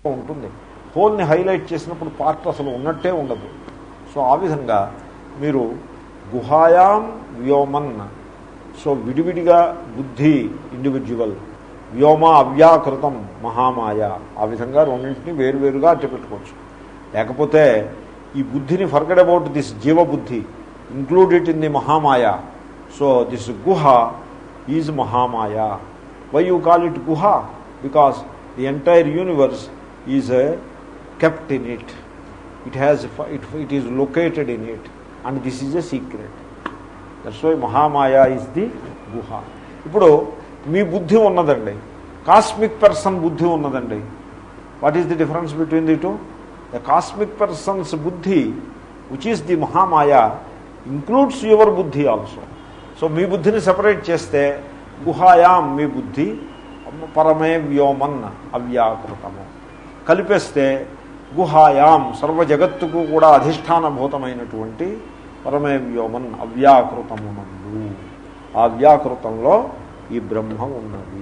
ఉంటుంది హోల్ని హైలైట్ చేసినప్పుడు పార్ట్ అసలు ఉన్నట్టే ఉండదు సో ఆ విధంగా మీరు గుహాయాం వ్యోమన్ సో విడివిడిగా బుద్ధి ఇండివిజువల్ వ్యోమ అవ్యాకృతం మహామాయ ఆ విధంగా రెండింటిని వేరువేరుగా అట్టపెట్టుకోవచ్చు లేకపోతే ఈ బుద్ధిని ఫర్గడ్ అబౌట్ దిస్ జీవబుద్ధి ఇంక్లూడ్ ఇట్ ఇన్ ది మహామాయ సో దిస్ గుహ ఈజ్ మహామాయ వై యూ కాల్ ఇట్ గుహ because the entire universe is kept in it. It has it, it is located in it, and this is a secret. That's why Mahamaya is the గుహ ఇప్పుడు మీ బుద్ధి ఉన్నదండి cosmic person బుద్ధి ఉన్నదండి what is the difference between the two the cosmic persons బుద్ధి which is the మహామాయ includes your బుద్ధి also so మీ బుద్ధిని సెపరేట్ చేస్తే గుహాయాం మీ బుద్ధి పరమే వ్యోమన్ అవ్యాకృతము కలిపేస్తే గుహాయాం సర్వ జగత్తుకు కూడా అధిష్టానభూతమైనటువంటి పరమే వ్యోమన్ అవ్యాకృతమునందు ఆ వ్యాకృతంలో ఈ బ్రహ్మ ఉన్నది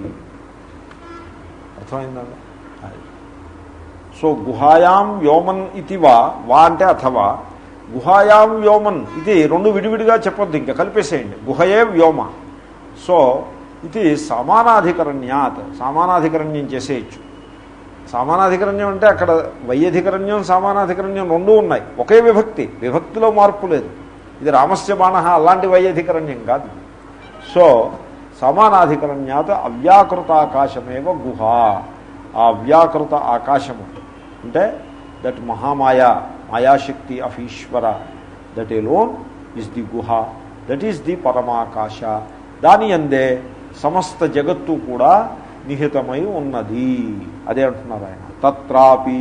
అర్థమైందండి అది. సో గుహాయాం వ్యోమన్ ఇది వా వా అంటే అథవా గుహాయాం వ్యోమన్ ఇది రెండు విడివిడిగా చెప్పొద్దు ఇంకా కలిపేసేయండి గుహయే వ్యోమ సో ఇది సమానాధికరణ్యాత్ సమానాధికరణ్యం చేసేయచ్చు సమానాధికరణ్యం అంటే అక్కడ వైయధికరణ్యం సమానాధికరణ్యం రెండూ ఉన్నాయి ఒకే విభక్తి విభక్తిలో మార్పు లేదు ఇది రామస్య బాణ అలాంటి వైయధికరణ్యం కాదు సో సమానాధికరణ్యాత అవ్యాకృత ఆకాశమేవ గుహ ఆ అవ్యాకృత ఆకాశము అంటే దట్ మహామాయ మాయాశక్తి of Ishwara that alone is the గుహ దట్ ఈస్ ది పరమాకాశ దాని అందే సమస్త జగత్తు కూడా నిహితమై ఉన్నది అదే అంటున్నారు ఆయన తత్రాపి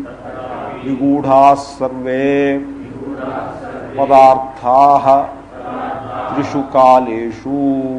నిగూఢా సర్వే పదార్థా త్రిషు కాలేషు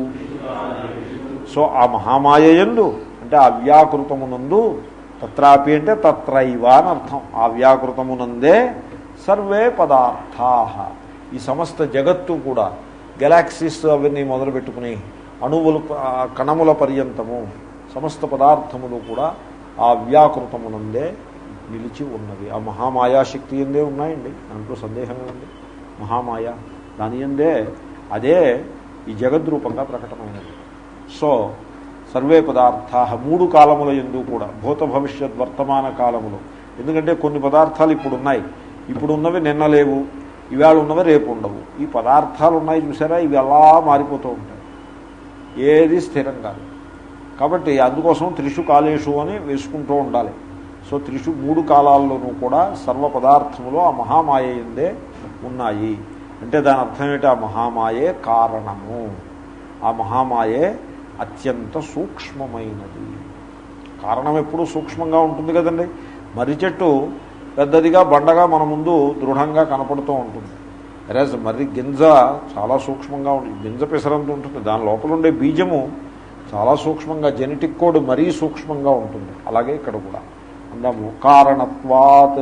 సో ఆ మహామాయయందు అంటే ఆ వ్యాకృతమునందు తత్రాపి అంటే తత్రైవ అని అర్థం ఆ వ్యాకృతమునందే సర్వే పదార్థా ఈ సమస్త జగత్తు కూడా గెలాక్సీస్ అవన్నీ మొదలుపెట్టుకుని అణువులు ఆ కణముల పర్యంతము సమస్త పదార్థములు కూడా ఆ వ్యాకృతమునందే నిలిచి ఉన్నవి ఆ మహామాయాశక్తి ఎందే ఉన్నాయండి దాంట్లో సందేహమే ఉంది మహామాయ దాని ఎందే అదే ఈ జగద్రూపంగా ప్రకటమైనది సో సర్వే పదార్థా మూడు కాలముల ఎందు కూడా భూత భవిష్యత్ వర్తమాన కాలములు ఎందుకంటే కొన్ని పదార్థాలు ఇప్పుడు ఉన్నాయి ఇప్పుడు ఉన్నవి నిన్న లేవు ఇవాళ ఉన్నవి రేపు ఉండవు ఈ పదార్థాలు ఉన్నాయి చూసారా ఇవి అలా మారిపోతూ ఉంటాయి ఏది స్థిరం కాదు కాబట్టి అందుకోసం త్రిషు కాలేషు అని వేసుకుంటూ ఉండాలి సో త్రిషు మూడు కాలాల్లోనూ కూడా సర్వ పదార్థములు ఆ మహామాయ ఎందే ఉన్నాయి అంటే దాని అర్థం ఏంటి ఆ మహామాయే కారణము ఆ మహామాయే అత్యంత సూక్ష్మమైనది కారణం ఎప్పుడూ సూక్ష్మంగా ఉంటుంది కదండి మర్రి చెట్టు పెద్దదిగా బండగా మన ముందు దృఢంగా కనపడుతూ ఉంటుంది వెరాజ్ మర్రి గింజ చాలా సూక్ష్మంగా ఉంటుంది గింజ పెసరంత ఉంటుంది దాని లోపల ఉండే బీజము చాలా సూక్ష్మంగా జెనెటిక్ కోడ్ మరీ సూక్ష్మంగా ఉంటుంది అలాగే ఇక్కడ కూడా అందాము కారణత్వాత్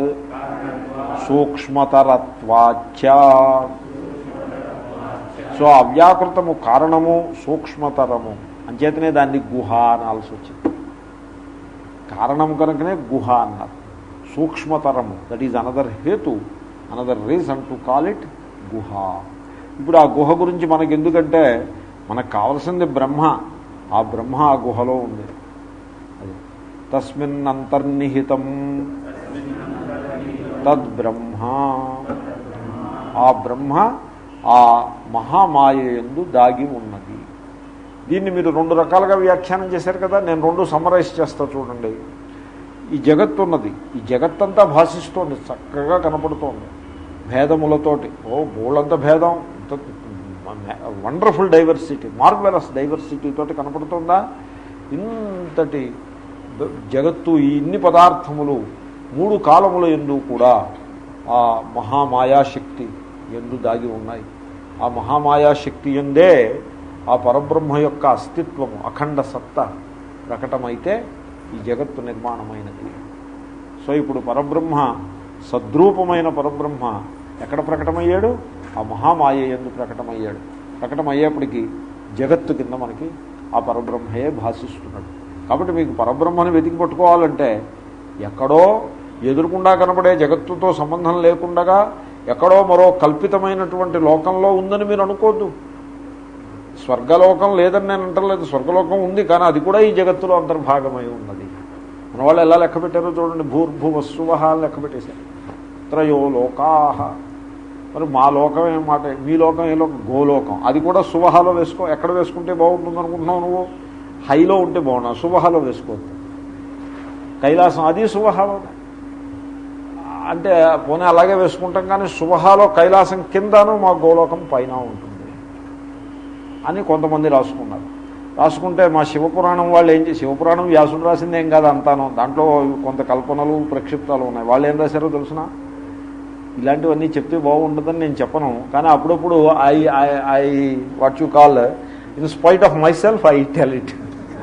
సూక్ష్మతరత్వాచ సో అవ్యాకృతము కారణము సూక్ష్మతరము అంచేతనే దాన్ని గుహ అనాల్సి వచ్చింది కారణం కనుకనే గుహ అన్నారు సూక్ష్మతరము దట్ ఈజ్ అనదర్ హేతు another reason to call it గుహ ఇప్పుడు ఆ గుహ గురించి మనకి ఎందుకంటే మనకు కావలసింది బ్రహ్మ ఆ బ్రహ్మ ఆ గుహలో ఉంది అది తస్మిన్ అంతర్నిహితం తద్బ్రహ్మ ఆ బ్రహ్మ ఆ మహామాయ ఎందు దాగి ఉన్నది దీన్ని మీరు రెండు రకాలుగా వ్యాఖ్యానం చేశారు కదా నేను రెండు సమరైజ్ చేస్తా చూడండి ఈ జగత్తు ఉన్నది ఈ జగత్తంతా భాషిస్తోంది చక్కగా కనపడుతోంది భేదములతోటి ఓ బోళ్ళంత భేదం వండర్ఫుల్ డైవర్సిటీ మార్వెలస్ డైవర్సిటీ తోటి కనపడుతుందా ఇంతటి బ- జగత్తు ఈ ఇన్ని పదార్థములు మూడు కాలముల ఎందు కూడా ఆ మహామాయాశక్తి ఎందు దాగి ఉన్నాయి ఆ మహామాయాశక్తి ఎందే ఆ పరబ్రహ్మ యొక్క అస్తిత్వము అఖండ సత్త ప్రకటమైతే ఈ జగత్తు నిర్మాణమైనది సో ఇప్పుడు పరబ్రహ్మ సద్రూపమైన పరబ్రహ్మ ఎక్కడ ప్రకటమయ్యాడు ఆ మహామాయ ఎందు ప్రకటమయ్యాడు ప్రకటమయ్యేప్పటికీ జగత్తు కింద మనకి ఆ పరబ్రహ్మయే భాషిస్తున్నాడు కాబట్టి మీకు పరబ్రహ్మను వెతికి పట్టుకోవాలంటే ఎక్కడో ఎదురుకుండా కనబడే జగత్తుతో సంబంధం లేకుండగా ఎక్కడో మరో కల్పితమైనటువంటి లోకంలో ఉందని మీరు అనుకోద్దు స్వర్గలోకం లేదని నేను అంటలేదు స్వర్గలోకం ఉంది కానీ అది కూడా ఈ జగత్తులో అంతర్భాగమై ఉన్నది మన వాళ్ళు ఎలా లెక్క పెట్టారో చూడండి భూర్భువస్సువహ అని లెక్క పెట్టేశారు త్రయో లోకాహ మరి మా లోకం ఏం మాట మీ లోకం ఏ లోకం గోలోకం అది కూడా సువహాలో వేసుకో ఎక్కడ వేసుకుంటే బాగుంటుంది అనుకుంటున్నావు నువ్వు హైలో ఉంటే బాగున్నావు సువహాలో వేసుకోవద్దు కైలాసం అది సువహాలో అంటే పోనీ అలాగే వేసుకుంటాం కానీ సువహాలో కైలాసం కిందను మా గోలోకం పైన ఉంటుంది అని కొంతమంది రాసుకున్నారు రాసుకుంటే మా శివపురాణం వాళ్ళు ఏం చేసి శివపురాణం వ్యాసుడు రాసింది ఏం కాదు అంతాను దాంట్లో కొంత కల్పనలు ప్రక్షిప్తాలు ఉన్నాయి వాళ్ళు ఏం రాశారో తెలుసిన ఇలాంటివన్నీ చెప్తే బాగుంటుందని నేను చెప్పను కానీ అప్పుడప్పుడు I I I what you call in spite of myself I tell it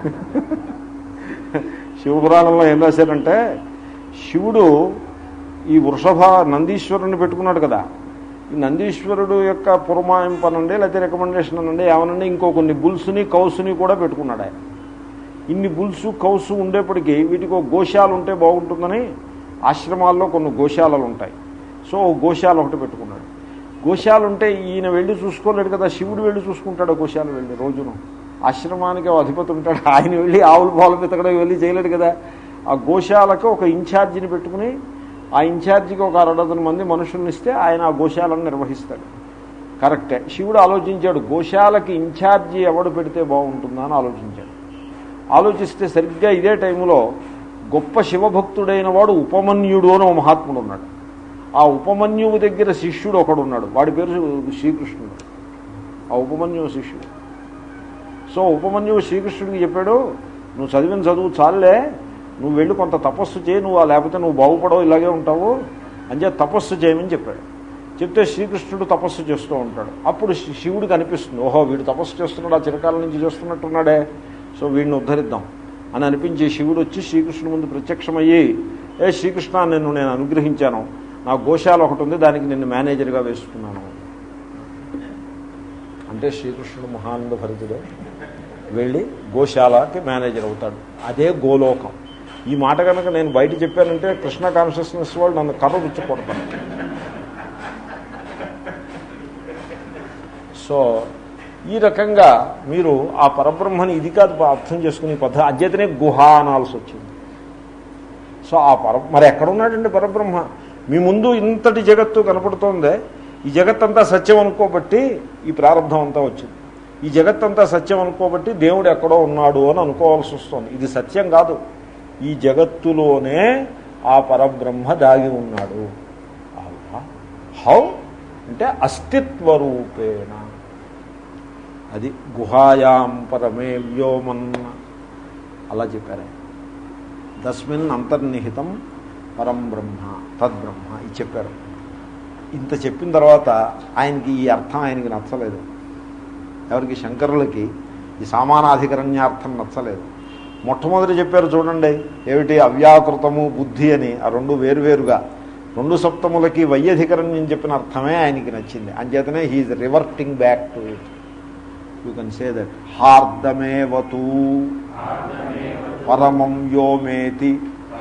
శివపురాణంలో ఏం రాశారంటే శివుడు ఈ వృషభ నందీశ్వరుని పెట్టుకున్నాడు కదా ఈ నందీశ్వరుడు యొక్క పురమాయింపనండి లేకపోతే రికమెండేషన్ అనండి ఏమనండి ఇంకో కొన్ని బుల్స్ని కౌసుని కూడా పెట్టుకున్నాడు ఆయన ఇన్ని బుల్సు కౌసు ఉండేప్పటికీ వీటికి ఒక గోశాల ఉంటే బాగుంటుందని ఆశ్రమాల్లో కొన్ని గోశాలలు ఉంటాయి సో ఓ గోశాల ఒకటి పెట్టుకున్నాడు గోశాల ఉంటే ఈయన వెళ్ళి చూసుకోలేడు కదా శివుడు వెళ్ళి చూసుకుంటాడు గోశాల వెళ్ళి రోజును ఆశ్రమానికి ఓ అధిపతి ఉంటాడు ఆయన వెళ్ళి ఆవులు పాలు పితకడం వెళ్ళి చేయలేడు కదా ఆ గోశాలకు ఒక ఇన్ఛార్జిని పెట్టుకుని ఆ ఇన్ఛార్జికి ఒక అరడజన మంది మనుషుల్ని ఇస్తే ఆయన ఆ గోశాలను నిర్వహిస్తాడు కరెక్టే శివుడు ఆలోచించాడు గోశాలకి ఇన్ఛార్జి ఎవడు పెడితే బాగుంటుందా అని ఆలోచించాడు ఆలోచిస్తే సరిగ్గా ఇదే టైంలో గొప్ప శివభక్తుడైన వాడు ఉపమన్యుడు అని ఒక మహాత్ముడు ఉన్నాడు ఆ ఉపమన్యువు దగ్గర శిష్యుడు ఒకడు ఉన్నాడు వాడి పేరు శ్రీకృష్ణుడు ఆ ఉపమన్యువు శిష్యుడు సో ఉపమన్యువు శ్రీకృష్ణుడికి చెప్పాడు నువ్వు చదివిన చదువు చాలులే నువ్వు వెళ్ళి కొంత తపస్సు చేయి నువ్వు లేకపోతే నువ్వు బాగుపడవు ఇలాగే ఉంటావు అని చెప్పి తపస్సు చేయమని చెప్పాడు చెప్తే శ్రీకృష్ణుడు తపస్సు చేస్తూ ఉంటాడు అప్పుడు శి- శివుడికి అనిపిస్తుంది ఓహో వీడు తపస్సు చేస్తున్నాడు ఆ చిరకాల నుంచి చేస్తున్నట్టున్నాడే సో వీడిని ఉద్ధరిద్దాం అని అనిపించి శివుడు వచ్చి శ్రీకృష్ణుడి ముందు ప్రత్యక్షమయ్యి ఏ శ్రీకృష్ణ నిన్ను నేను అనుగ్రహించాను నా గోశాల ఒకటి ఉంది దానికి నిన్ను మేనేజర్గా వేసుకున్నాను అంటే శ్రీకృష్ణుడు మహానంద భరితుడే వెళ్ళి గోశాలకి మేనేజర్ అవుతాడు అదే గోలోకం ఈ మాట కనుక నేను బయట చెప్పానంటే కృష్ణ కాన్షియస్నెస్ వాళ్ళు నన్ను కర్ర రుచి కొడతారు సో ఈ రకంగా మీరు ఆ పరబ్రహ్మని ఇది కాదు అర్థం చేసుకునే పద్ధతి అధ్యతనే గుహ అనాల్సి వచ్చింది సో ఆ పర మరి ఎక్కడున్నాడండి పరబ్రహ్మ మీ ముందు ఇంతటి జగత్తు కనపడుతోందే ఈ జగత్తంతా సత్యం అనుకోబట్టి ఈ ప్రారంభం అంతా వచ్చింది ఈ జగత్తంతా సత్యం అనుకోబట్టి దేవుడు ఎక్కడో ఉన్నాడు అని అనుకోవాల్సి వస్తుంది ఇది సత్యం కాదు ఈ జగత్తులోనే ఆ పరబ్రహ్మ దాగి ఉన్నాడు హౌ అంటే అస్తిత్వ రూపేణ అది గుహాయాం పరమే వ్యోమన్ అలా చెప్పారే తస్మిన్ అంతర్నిహితం పరం బ్రహ్మ తద్బ్రహ్మ ఇది చెప్పారు ఇంత చెప్పిన తర్వాత ఆయనకి ఈ అర్థం ఆయనకి నచ్చలేదు ఎవరికి శంకరులకి ఈ సామానాధికరణ్యార్థం నచ్చలేదు మొట్టమొదటి చెప్పారు చూడండి ఏమిటి అవ్యాకృతము బుద్ధి అని ఆ రెండు వేరువేరుగా రెండు సప్తములకి వైయధికరణ్యం చెప్పిన అర్థమే ఆయనకి నచ్చింది అంచేతనే he is reverting back to it you can say that హార్దమేవతూ పరమం యోమేతి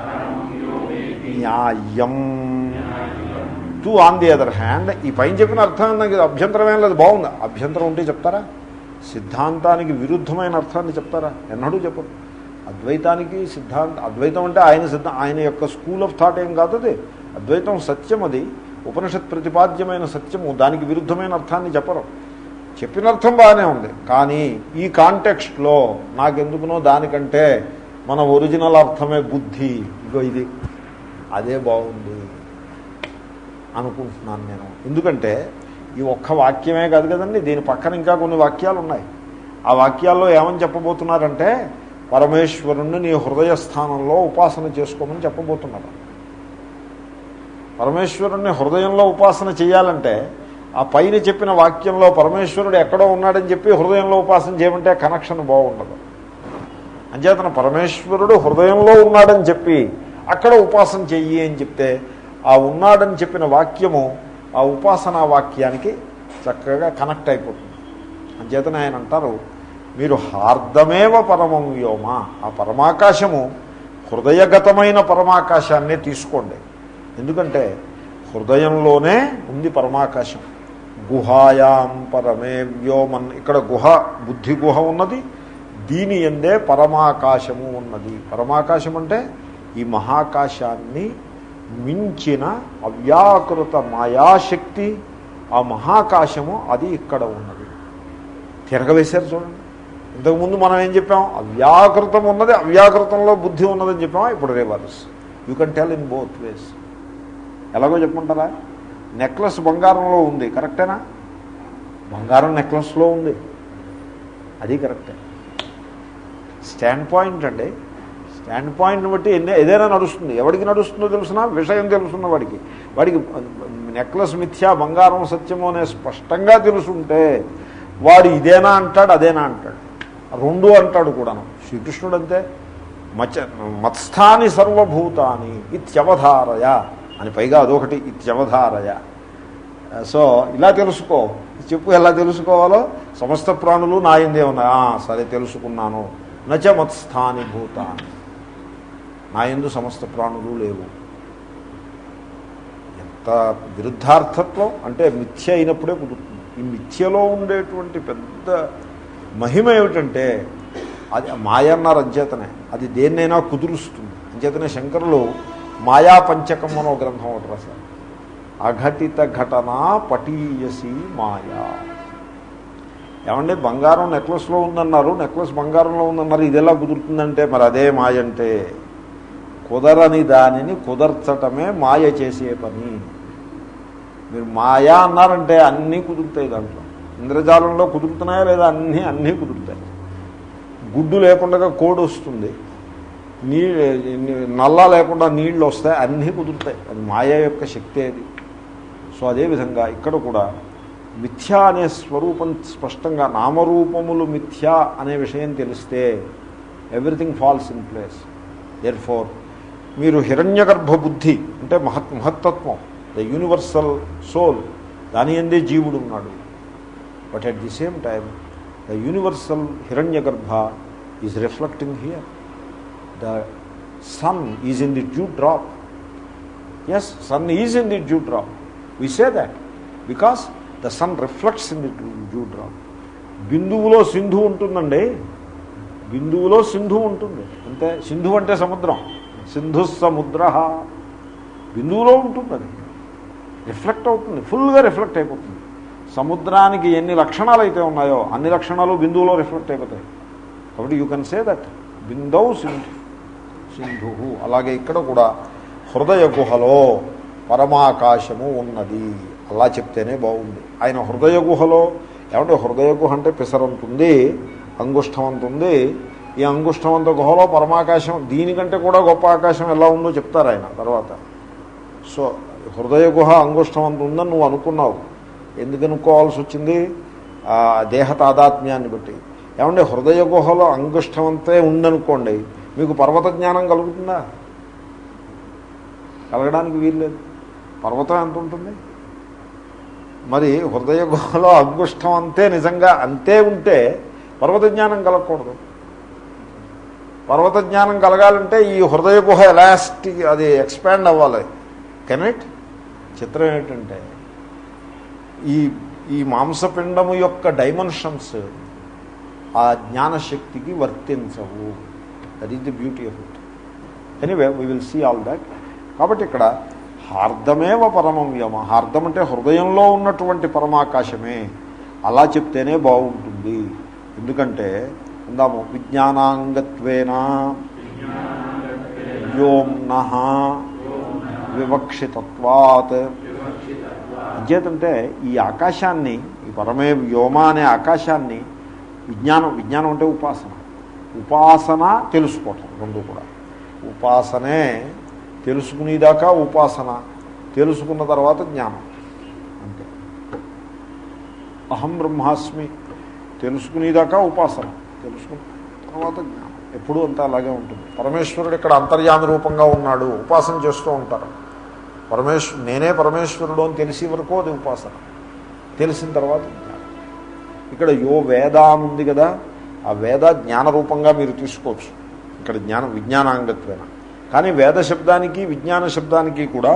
న్యాయం to on the other hand ఈ పైన చెప్పిన అర్థం నాకు ఇది అభ్యంతరం ఏం లేదు బాగుంది అభ్యంతరం ఉంటే చెప్తారా సిద్ధాంతానికి విరుద్ధమైన అర్థాన్ని చెప్తారా ఎన్నడూ చెప్పరు అద్వైతానికి సిద్ధాంత అద్వైతం అంటే ఆయన సిద్ధ ఆయన యొక్క స్కూల్ ఆఫ్ థాట్ ఏం కాదు అది అద్వైతం సత్యం అది ఉపనిషత్ ప్రతిపాద్యమైన సత్యము దానికి విరుద్ధమైన అర్థాన్ని చెప్పరు చెప్పిన అర్థం బాగానే ఉంది కానీ ఈ కాంటెక్స్ట్లో నాకెందుకునో దానికంటే మన ఒరిజినల్ అర్థమే బుద్ధి ఇగో ఇది అదే బాగుంది అనుకుంటున్నాను నేను ఎందుకంటే ఈ ఒక్క వాక్యమే కాదు కదండి దీని పక్కన ఇంకా కొన్ని వాక్యాలు ఉన్నాయి ఆ వాక్యాల్లో ఏమని చెప్పబోతున్నారంటే పరమేశ్వరుణ్ణి నీ హృదయ స్థానంలో ఉపాసన చేసుకోమని చెప్పబోతున్నారు పరమేశ్వరుణ్ణి హృదయంలో ఉపాసన చేయాలంటే ఆ పైన చెప్పిన వాక్యంలో పరమేశ్వరుడు ఎక్కడో ఉన్నాడని చెప్పి హృదయంలో ఉపాసన చేయమంటే కనెక్షన్ బాగుండదు అంచేతన పరమేశ్వరుడు హృదయంలో ఉన్నాడని చెప్పి అక్కడ ఉపాసన చెయ్యి అని చెప్తే ఆ ఉన్నాడని చెప్పిన వాక్యము ఆ ఉపాసనా వాక్యానికి చక్కగా కనెక్ట్ అయిపోతుంది అంచేతన ఆయన అంటారు మీరు హార్దమేవ పరమం వ్యోమ ఆ పరమాకాశము హృదయగతమైన పరమాకాశాన్నే తీసుకోండి ఎందుకంటే హృదయంలోనే ఉంది పరమాకాశం గుహాయాం పరమే వ్యోమన్ ఇక్కడ గుహ బుద్ధి గుహ ఉన్నది దీని ఎందే పరమాకాశము ఉన్నది పరమాకాశం అంటే ఈ మహాకాశాన్ని మించిన అవ్యాకృత మాయాశక్తి ఆ మహాకాశము అది ఇక్కడ ఉన్నది తిరగవేశారు చూడండి ఇంతకుముందు మనం ఏం చెప్పాం అవ్యాకృతం ఉన్నది అవ్యాకృతంలో బుద్ధి ఉన్నదని చెప్పామా ఇప్పుడు reverse you can tell in both ways ఎలాగో చెప్పుకుంటారా నెక్లెస్ బంగారంలో ఉంది కరెక్టేనా బంగారం నెక్లెస్లో ఉంది అది కరెక్టే స్టాండ్ పాయింట్ అండి స్టాండ్ పాయింట్ని బట్టి ఎన్ని ఏదైనా నడుస్తుంది ఎవడికి నడుస్తుందో తెలుసునా విషయం తెలుసున్న వాడికి వాడికి నెక్లెస్ మిథ్యా బంగారం సత్యము అనే స్పష్టంగా తెలుసుంటే వాడు ఇదేనా అంటాడు అదేనా అంటాడు రెండు అంటాడు కూడాను శ్రీకృష్ణుడు అంతే మచ మత్స్థాని సర్వభూతాని ఇత్యవధారయ అని పైగా అదొకటి ఇత్యవధారయ సో ఇలా తెలుసుకో చెప్పు ఎలా తెలుసుకోవాలో సమస్త ప్రాణులు నా ఎందే ఉన్నాయి ఆ, సరే తెలుసుకున్నాను నచ మత్స్థాని భూతాని నా ఎందు సమస్త ప్రాణులు లేవు ఎంత విరుద్ధార్థత్వం అంటే మిథ్య అయినప్పుడే కుదురుతుంది ఈ మిథ్యలో ఉండేటువంటి పెద్ద మహిమ ఏమిటంటే అది మాయ అన్నారు అంచేతనే అది దేన్నైనా కుదురుస్తుంది అంచేతనే శంకరులు మాయా పంచకం అనో గ్రంథం ఒకటి రాశారు అఘటిత ఘటన పటీయసి మాయా ఏమంటే బంగారం నెక్లెస్లో ఉందన్నారు నెక్లెస్ బంగారంలో ఉందన్నారు ఇది ఎలా కుదురుతుందంటే మరి అదే మాయ అంటే కుదరని దానిని కుదర్చటమే మాయ చేసే పని మీరు మాయా అన్నారంటే అన్నీ కుదురుతాయి దాంట్లో ఇంద్రజాలంలో కుదురుతున్నాయా లేదా అన్నీ అన్నీ కుదురుతాయి గుడ్డు లేకుండా కోడి వస్తుంది నీ నల్ల లేకుండా నీళ్ళు వస్తాయి అన్నీ కుదురుతాయి అది మాయ యొక్క శక్తి అది సో అదేవిధంగా ఇక్కడ కూడా మిథ్య అనే స్వరూపం స్పష్టంగా నామరూపములు మిథ్య అనే విషయం తెలిస్తే everything falls in place therefore మీరు హిరణ్యగర్భ బుద్ధి అంటే మహత్ మహత్తత్వం ద యూనివర్సల్ సోల్ దాని ఎందే జీవుడు ఉన్నాడు but at the same time the universal హిరణ్యగర్భ is reflecting here the sun is in the dew drop as sun is in the dew drop we say that because the sun reflects in the dew drop బిందువులో సింధు ఉంటుందండి బిందువులో సింధు ఉంటుంది అంటే సింధు అంటే సముద్రం సింధు సముద్ర బిందువులో ఉంటుంది అది రిఫ్లెక్ట్ అవుతుంది ఫుల్గా రిఫ్లెక్ట్ అయిపోతుంది సముద్రానికి ఎన్ని లక్షణాలు అయితే ఉన్నాయో అన్ని లక్షణాలు బిందువులో రిఫ్లెక్ట్ అయిపోతాయి కాబట్టి యూ కెన్ సే దట్ బిందౌ సింధు సింధు అలాగే ఇక్కడ కూడా హృదయ గుహలో పరమాకాశము ఉన్నది అలా చెప్తేనే బాగుంది ఆయన హృదయ గుహలో ఏమంటే హృదయ గుహ అంటే పిసరంతుంది అంగుష్టం అంత ఉంది ఈ అంగుష్టవంత గుహలో పరమాకాశం దీనికంటే కూడా గొప్ప ఆకాశం ఎలా ఉందో చెప్తారు ఆయన తర్వాత సో హృదయ గుహ అంగుష్టం అంత ఉందని నువ్వు అనుకున్నావు ఎందుకు అనుకోవాల్సి వచ్చింది ఆ దేహ తాదాత్మ్యాన్ని బట్టి ఏమంటే హృదయ గుహలో అంగుష్టవంతే ఉందనుకోండి మీకు పర్వత జ్ఞానం కలుగుతుందా కలగడానికి వీల్లేదు పర్వతం ఎంత ఉంటుంది మరి హృదయ గుహలో అంగుష్టం అంతే నిజంగా అంతే ఉంటే పర్వత జ్ఞానం కలగకూడదు పర్వత జ్ఞానం కలగాలంటే ఈ హృదయ గుహ ఎలాస్టిక్ అది ఎక్స్పాండ్ అవ్వాలి కెనెట్ చిత్రం ఏంటంటే ఈ ఈ మాంసపిండము యొక్క డైమెన్షన్స్ ఆ జ్ఞానశక్తికి వర్తించవు that is the beauty of it anyway we will see all that కాబట్టి ఇక్కడ హార్దమేవ పరమం యమ హార్దం అంటే హృదయంలో ఉన్నటువంటి పరమాకాశమే అలా చెప్తేనే బాగుంటుంది ఎందుకంటే అందాము విజ్ఞానాంగత్వేన వ్యోమ్న వివక్షితత్వాత్ అంచేతంటే ఈ ఆకాశాన్ని ఈ పరమే వ్యోమ అనే ఆకాశాన్ని విజ్ఞానం విజ్ఞానం అంటే ఉపాసన ఉపాసన తెలుసుకోవటం రెండు కూడా ఉపాసనే తెలుసుకునేదాకా ఉపాసన తెలుసుకున్న తర్వాత జ్ఞానం అంతే అహం బ్రహ్మాస్మి తెలుసుకునేదాకా ఉపాసన తెలుసుకున్న తర్వాత జ్ఞానం ఎప్పుడూ అంతా అలాగే ఉంటుంది పరమేశ్వరుడు ఇక్కడ అంతర్యామి రూపంగా ఉన్నాడు ఉపాసన చేస్తూ ఉంటారు పరమేశ్వ నేనే పరమేశ్వరుడు అని తెలిసే వరకు అది ఉపాసన తెలిసిన తర్వాత జ్ఞానం ఇక్కడ యో వేద అని ఉంది కదా ఆ వేద జ్ఞాన రూపంగా మీరు తీసుకోవచ్చు ఇక్కడ జ్ఞానం విజ్ఞానాంగత్వేన కానీ వేద శబ్దానికి విజ్ఞాన శబ్దానికి కూడా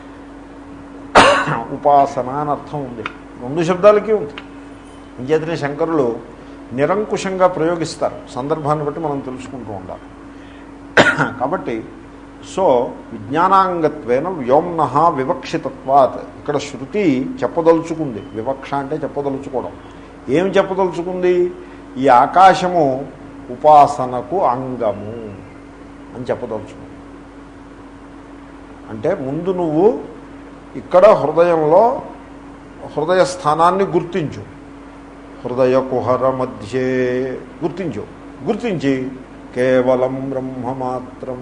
ఉపాసన అని అర్థం ఉంది రెండు శబ్దాలకి ఉంది అంచేతనే శంకరులు నిరంకుశంగా ప్రయోగిస్తారు సందర్భాన్ని బట్టి మనం తెలుసుకుంటూ ఉండాలి కాబట్టి సో విజ్ఞానాంగత్వేన వ్యోమ్న వివక్షితత్వాత్ ఇక్కడ శృతి చెప్పదలుచుకుంది వివక్ష అంటే చెప్పదలుచుకోవడం ఏం చెప్పదలుచుకుంది ఈ ఆకాశము ఉపాసనకు అంగము అని చెప్పదలుచుకుంది అంటే ముందు నువ్వు ఇక్కడ హృదయంలో హృదయ స్థానాన్ని గుర్తించు హృదయ కుహర మధ్యే గుర్తించు గుర్తించి కేవలం బ్రహ్మ మాత్రం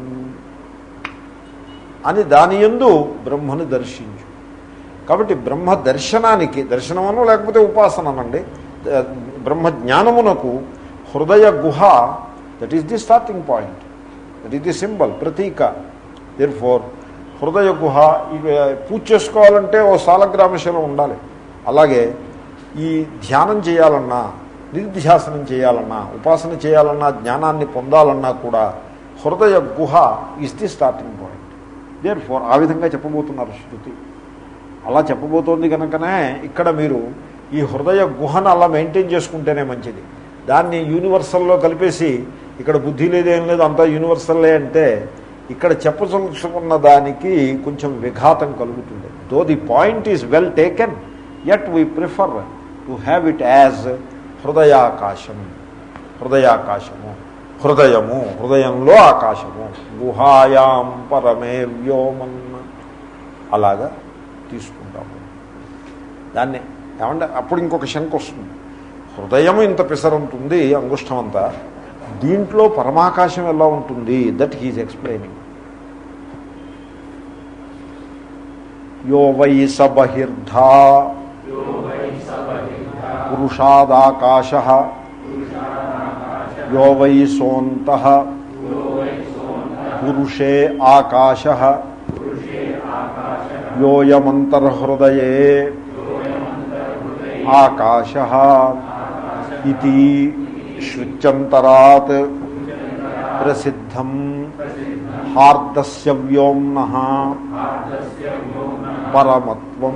అని దాని ఎందు బ్రహ్మను దర్శించు కాబట్టి బ్రహ్మ దర్శనానికి దర్శనమనో లేకపోతే ఉపాసననండి బ్రహ్మ జ్ఞానమునకు హృదయ గుహ that is the starting point that is the symbol ప్రతీక దేర్ ఫోర్ హృదయ గుహ ఇవి పూజ చేసుకోవాలంటే ఓ సాలగ్రామశలం ఉండాలి అలాగే ఈ ధ్యానం చేయాలన్నా నిధిధ్యాసనం చేయాలన్నా ఉపాసన చేయాలన్నా జ్ఞానాన్ని పొందాలన్నా కూడా హృదయ గుహ is the starting point therefore ఆ విధంగా చెప్పబోతున్నారు శృతి అలా చెప్పబోతోంది కనుకనే ఇక్కడ మీరు ఈ హృదయ గుహను అలా మెయింటైన్ చేసుకుంటేనే మంచిది దాన్ని యూనివర్సల్లో కలిపేసి ఇక్కడ బుద్ధి లేదేం లేదు అంతా యూనివర్సల్లే అంటే ఇక్కడ చెప్పదలుచుకున్న దానికి కొంచెం విఘాతం కలుగుతుంది though the point is well taken yet we prefer to have it as హృదయాకాశం హృదయాకాశము హృదయము హృదయంలో ఆకాశము గుహాయాం పరమే వ్యోమన్ అలాగా తీసుకుంటాము దాన్ని ఏమంటే అప్పుడు ఇంకొక శంక వస్తుంది హృదయం ఇంత పిసరంటుంది అంగుష్టం అంతా దీంట్లో పరమాకాశం ఎలా ఉంటుంది దట్ హీజ్ ఎక్స్ప్లెయినింగ్ యో వై స బహిర్ధా పురుషాదాకాశ యో వై సోంత పురుషే ఆకాశ యోయమంతర్హృదయే ఆకాశ ఇది శృత్యంతరాత్ ప్రసిద్ధం హార్దస్య వ్యోమ్న పరమత్వం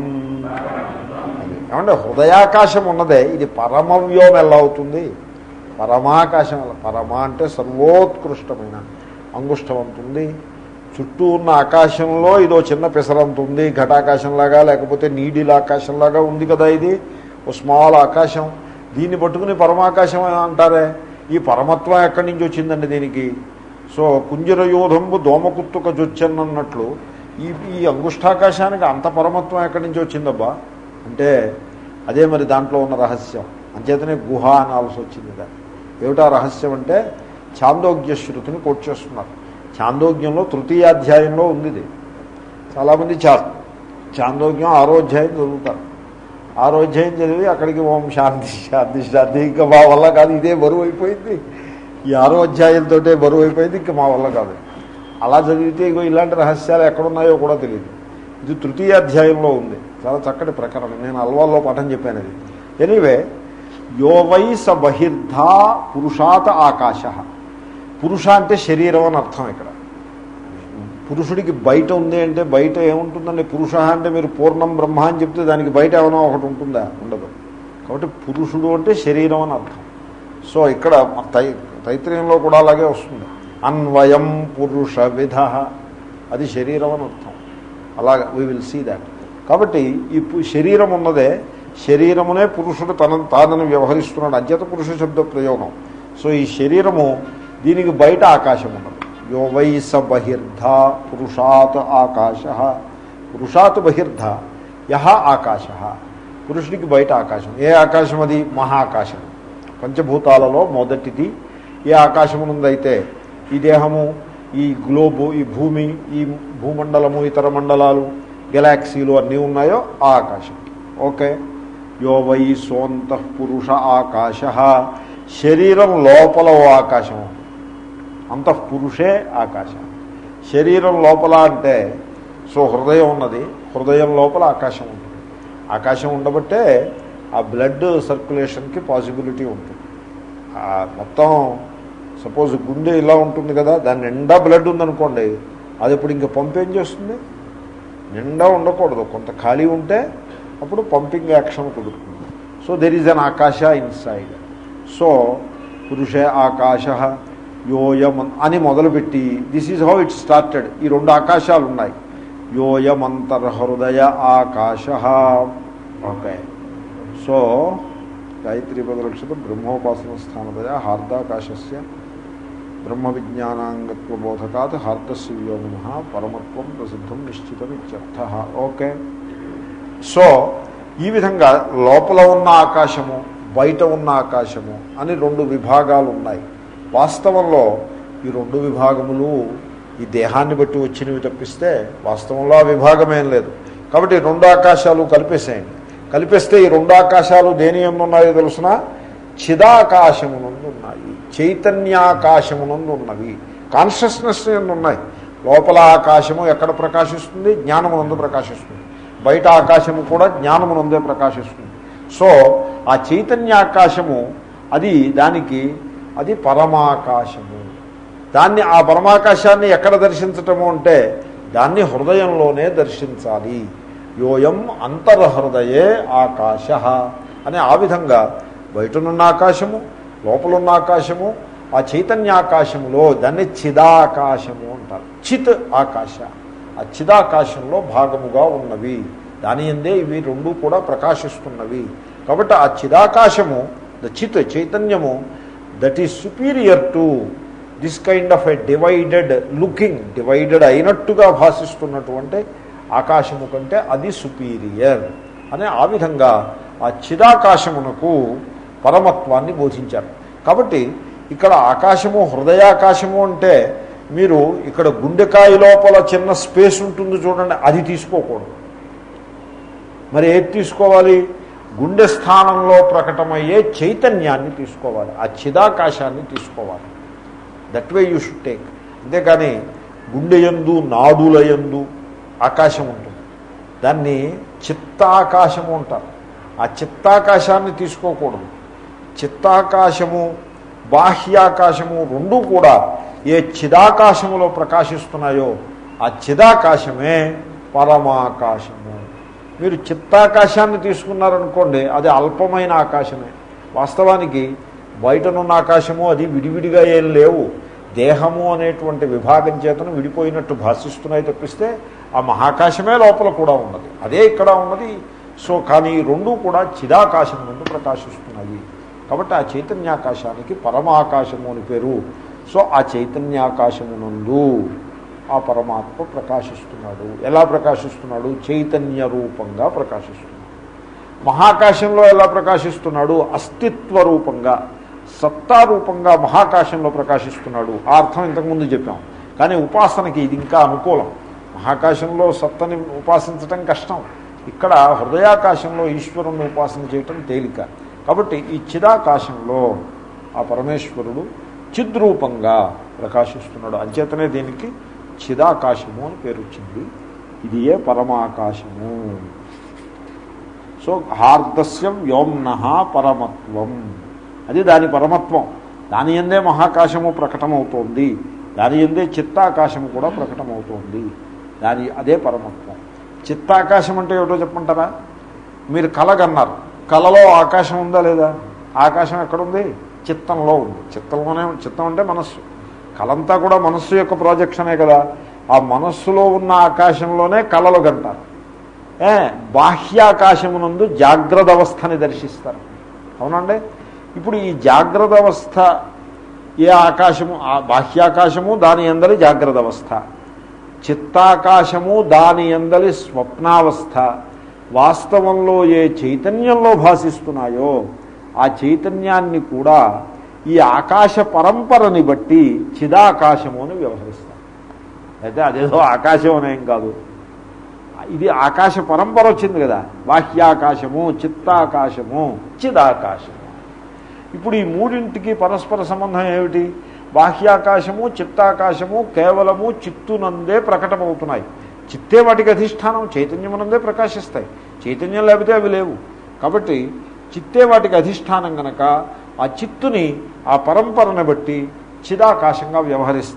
ఏమంటే హృదయాకాశం ఉన్నదే ఇది పరమవ్యోమం ఎలా అవుతుంది పరమాకాశం ఎలా పరమ అంటే సర్వోత్కృష్టమైన అంగుష్టం అంతుంది చుట్టూ ఉన్న ఆకాశంలో ఇదో చిన్న పిసరంత ఉంది ఘటాకాశంలాగా లేకపోతే నీడిల ఆకాశంలాగా ఉంది కదా ఇది ఓ స్మాల్ ఆకాశం దీన్ని పట్టుకుని పరమాకాశం అని అంటారే ఈ పరమత్వం ఎక్కడి నుంచి వచ్చిందండి దీనికి సో కుంజరయోధంబు దోమకుత్తుక జొచ్చన్నట్లు ఈ ఈ అంగుష్టాకాశానికి అంత పరమత్వం ఎక్కడి నుంచి వచ్చిందబ్బా అంటే అదే మరి దాంట్లో ఉన్న రహస్యం అంచేతనే గుహ అనాల్సి వచ్చింది దాన్ని ఏమిటా రహస్యం అంటే ఛాందోగ్య శృతిని కోట్ చేస్తున్నారు ఛాందోగ్యంలో తృతీయాధ్యాయంలో ఉంది ఇది చాలామంది చా చాందోగ్యం ఆరో అధ్యాయం చదువుతారు ఆరో అధ్యాయం చదివి అక్కడికి ఓం శాంతి శాంతి శాంతి ఇంకా మా వల్ల కాదు ఇదే బరువు అయిపోయింది ఈ ఆరో అధ్యాయంతో బరువు అయిపోయింది ఇంకా మా వల్ల కాదు అలా చదివితే ఇగో ఇలాంటి రహస్యాలు ఎక్కడున్నాయో కూడా తెలియదు ఇది తృతీయ అధ్యాయంలో ఉంది చాలా చక్కటి ప్రకరణం నేను అల్వాల్లో పాఠం చెప్పాను అది ఎనీవే యో వై స బహిర్ధా పురుషాత ఆకాశ పురుష అంటే శరీరం అని అర్థం ఇక్కడ పురుషుడికి బయట ఉంది అంటే బయట ఏముంటుందండి పురుష అంటే మీరు పూర్ణం బ్రహ్మ అని చెప్తే దానికి బయట ఏమైనా ఒకటి ఉంటుందా ఉండదు కాబట్టి పురుషుడు అంటే శరీరం అని అర్థం సో ఇక్కడ తై తైత్రయంలో కూడా అలాగే వస్తుంది అన్వయం పురుష విధ అది శరీరం అని అర్థం అలాగా వీ విల్ సీ దాట్ కాబట్టి ఈ పు- శరీరం ఉన్నదే శరీరమునే పురుషుడు తన తానని వ్యవహరిస్తున్నాడు అంచేత పురుష శబ్ద ప్రయోగం సో ఈ శరీరము దీనికి బయట ఆకాశం ఉన్నది యో వై స బహిర్ధ పురుషాత్ ఆకాశ పురుషాత్ బహిర్ధ యహ ఆకాశ పురుషుడికి బయట ఆకాశం ఏ ఆకాశం అది మహాకాశం పంచభూతాలలో మొదటిది ఏ ఆకాశమునందైతే ఈ దేహము ఈ గ్లోబు ఈ భూమి ఈ భూమండలము ఇతర మండలాలు గెలాక్సీలు అన్నీ ఉన్నాయో ఆ ఆకాశం ఓకే యో వై సోంత పురుష ఆకాశ శరీరం లోపల ఓ ఆకాశం అంతఃపురుషే ఆకాశం శరీరం లోపల అంటే సో హృదయం ఉన్నది హృదయం లోపల ఆకాశం ఉంటుంది ఆకాశం ఉండబట్టే ఆ బ్లడ్ సర్క్యులేషన్కి పాసిబిలిటీ ఉంటుంది ఆ మొత్తం సపోజ్ గుండె ఇలా ఉంటుంది కదా దాని నిండా బ్లడ్ ఉందనుకోండి అది ఇప్పుడు ఇంక పంప్ ఏం చేస్తుంది నిండా ఉండకూడదు కొంత ఖాళీ ఉంటే అప్పుడు పంపింగ్ యాక్షన్ కుదురుతుంది సో దెర్ ఈజ్ అన్ ఆకాశ ఇన్సైడ్ సో పురుషే ఆకాశ యోయం అని మొదలుపెట్టి this is how it started ఈ రెండు ఆకాశాలు ఉన్నాయి యోయమంతర్హృదయ ఆకాశ ఓకే సో గాయత్రి పదలక్షత బ్రహ్మోపాసన స్థానదయ హార్దాకాశస్య బ్రహ్మ విజ్ఞానాంగత్వబోధకాత్ హార్దస్య వ్యోమిన పరమత్వం ప్రసిద్ధం నిశ్చితం ఇత్యర్థ ఓకే సో ఈ విధంగా లోపల ఉన్న ఆకాశము బయట ఉన్న ఆకాశము అని రెండు విభాగాలు ఉన్నాయి వాస్తవంలో ఈ రెండు విభాగములు ఈ దేహాన్ని బట్టి వచ్చినవి తప్పిస్తే వాస్తవంలో ఆ విభాగమేం లేదు కాబట్టి ఈ రెండు ఆకాశాలు కలిపేసేయండి కలిపేస్తే ఈ రెండు ఆకాశాలు దేని ఎందు ఉన్నాయో తెలుసిన చిదాకాశమునందు ఉన్నాయి చైతన్యాకాశమునందు ఉన్నవి కాన్షియస్నెస్ ఎందు ఉన్నాయి లోపల ఆకాశము ఎక్కడ ప్రకాశిస్తుంది జ్ఞానమునందు ప్రకాశిస్తుంది బయట ఆకాశము కూడా జ్ఞానమునందే ప్రకాశిస్తుంది సో ఆ చైతన్యాకాశము అది దానికి అది పరమాకాశము దాన్ని ఆ పరమాకాశాన్ని ఎక్కడ దర్శించటము అంటే దాన్ని హృదయంలోనే దర్శించాలి యోయం అంతర్హృదయే ఆకాశ అని ఆ విధంగా బయటనున్న ఆకాశము లోపలున్న ఆకాశము ఆ చైతన్యాకాశములో దాన్ని చిదాకాశము అంటారు చిత్ ఆకాశ ఆ చిదాకాశంలో భాగముగా ఉన్నవి దాని ఎందే ఇవి రెండు కూడా ప్రకాశిస్తున్నవి కాబట్టి ఆ చిదాకాశము ద చిత్ చైతన్యము that is superior to this kind of a divided looking divided అయినట్టుగా భాషిస్తున్నటువంటి ఆకాశము కంటే అది సుపీరియర్ అనే ఆ విధంగా ఆ చిదాకాశమునకు పరమత్వాన్ని బోధించారు కాబట్టి ఇక్కడ ఆకాశము హృదయాకాశము అంటే మీరు ఇక్కడ గుండెకాయ లోపల చిన్న స్పేస్ ఉంటుంది చూడండి అది తీసుకోకూడదు మరి ఏది తీసుకోవాలి గుండె స్థానంలో ప్రకటమయ్యే చైతన్యాన్ని తీసుకోవాలి ఆ చిదాకాశాన్ని తీసుకోవాలి that way you should take అంతేకాని గుండెయందు నాడులయందు ఆకాశం ఉంటుంది దాన్ని చిత్తాకాశము అంటారు ఆ చిత్తాకాశాన్ని తీసుకోకూడదు చిత్తాకాశము బాహ్యాకాశము రెండూ కూడా ఏ చిదాకాశములో ప్రకాశిస్తున్నాయో ఆ చిదాకాశమే పరమాకాశము మీరు చిత్తాకాశాన్ని తీసుకున్నారనుకోండి అది అల్పమైన ఆకాశమే వాస్తవానికి బయటనున్న ఆకాశము అది విడివిడిగా ఏం లేవు దేహము అనేటువంటి విభాగం చేతను విడిపోయినట్టు భాషిస్తున్నాయి తప్పిస్తే ఆ మహాకాశమే లోపల కూడా ఉన్నది అదే ఇక్కడ ఉన్నది సో కానీ ఈ రెండూ కూడా చిదాకాశం నుండి ప్రకాశిస్తున్నాయి కాబట్టి ఆ చైతన్యాకాశానికి పరమాకాశము అని పేరు సో ఆ చైతన్యాకాశమునందు ఆ పరమాత్మ ప్రకాశిస్తున్నాడు ఎలా ప్రకాశిస్తున్నాడు చైతన్య రూపంగా ప్రకాశిస్తున్నాడు మహాకాశంలో ఎలా ప్రకాశిస్తున్నాడు అస్తిత్వ రూపంగా సత్తా రూపంగా మహాకాశంలో ప్రకాశిస్తున్నాడు ఆ అర్థం ఇంతకుముందు చెప్పాం కానీ ఉపాసనకి ఇది ఇంకా అనుకూలం మహాకాశంలో సత్తని ఉపాసించటం కష్టం ఇక్కడ హృదయాకాశంలో ఈశ్వరుని ఉపాసన చేయటం తేలిక కాబట్టి ఈ చిదాకాశంలో ఆ పరమేశ్వరుడు చిద్రూపంగా ప్రకాశిస్తున్నాడు అంచేతనే దీనికి చిదాకాశము అని పేరు వచ్చింది ఇది ఏ పరమాకాశము సో హార్దస్య వ్యోమ్న పరమత్వం అది దాని పరమత్వం దాని ఎందే మహాకాశము ప్రకటమవుతోంది దాని ఎందే చిత్తాకాశము కూడా ప్రకటమవుతోంది దాని అదే పరమత్వం చిత్తాకాశం అంటే ఏమిటో చెప్పమంటారా మీరు కలగన్నారు కలలో ఆకాశం ఉందా లేదా ఆకాశం ఎక్కడుంది చిత్తంలో ఉంది చిత్తంలోనే చిత్తం అంటే మనస్సు కలంతా కూడా మనస్సు యొక్క ప్రాజెక్షనే కదా ఆ మనస్సులో ఉన్న ఆకాశంలోనే కళలు గంటారు ఏ బాహ్యాకాశమునందు జాగ్రత్త అవస్థని దర్శిస్తారు అవునండి ఇప్పుడు ఈ జాగ్రత్త అవస్థ ఏ ఆకాశము ఆ బాహ్యాకాశము దాని అందరి జాగ్రత్త అవస్థ చిత్తాకాశము దాని అందరి స్వప్నావస్థ వాస్తవంలో ఏ చైతన్యంలో భాషిస్తున్నాయో ఆ చైతన్యాన్ని కూడా ఈ ఆకాశ పరంపరని బట్టి చిదాకాశము అని వ్యవహరిస్తారు అయితే అదేదో ఆకాశం అనేం కాదు ఇది ఆకాశ పరంపర వచ్చింది కదా బాహ్యాకాశము చిత్తాకాశము చిదాకాశము ఇప్పుడు ఈ మూడింటికి పరస్పర సంబంధం ఏమిటి బాహ్యాకాశము చిత్తాకాశము కేవలము చిత్తునందే ప్రకటమవుతున్నాయి చిత్తే వాటికి అధిష్టానం చైతన్యమునందే ప్రకాశిస్తాయి చైతన్యం లేకపోతే అవి లేవు కాబట్టి చిత్తే వాటికి అధిష్టానం గనక ఆ చిత్తుని ఆ పరంపరను బట్టి చిదాకాశంగా వ్యవహరిస్తారు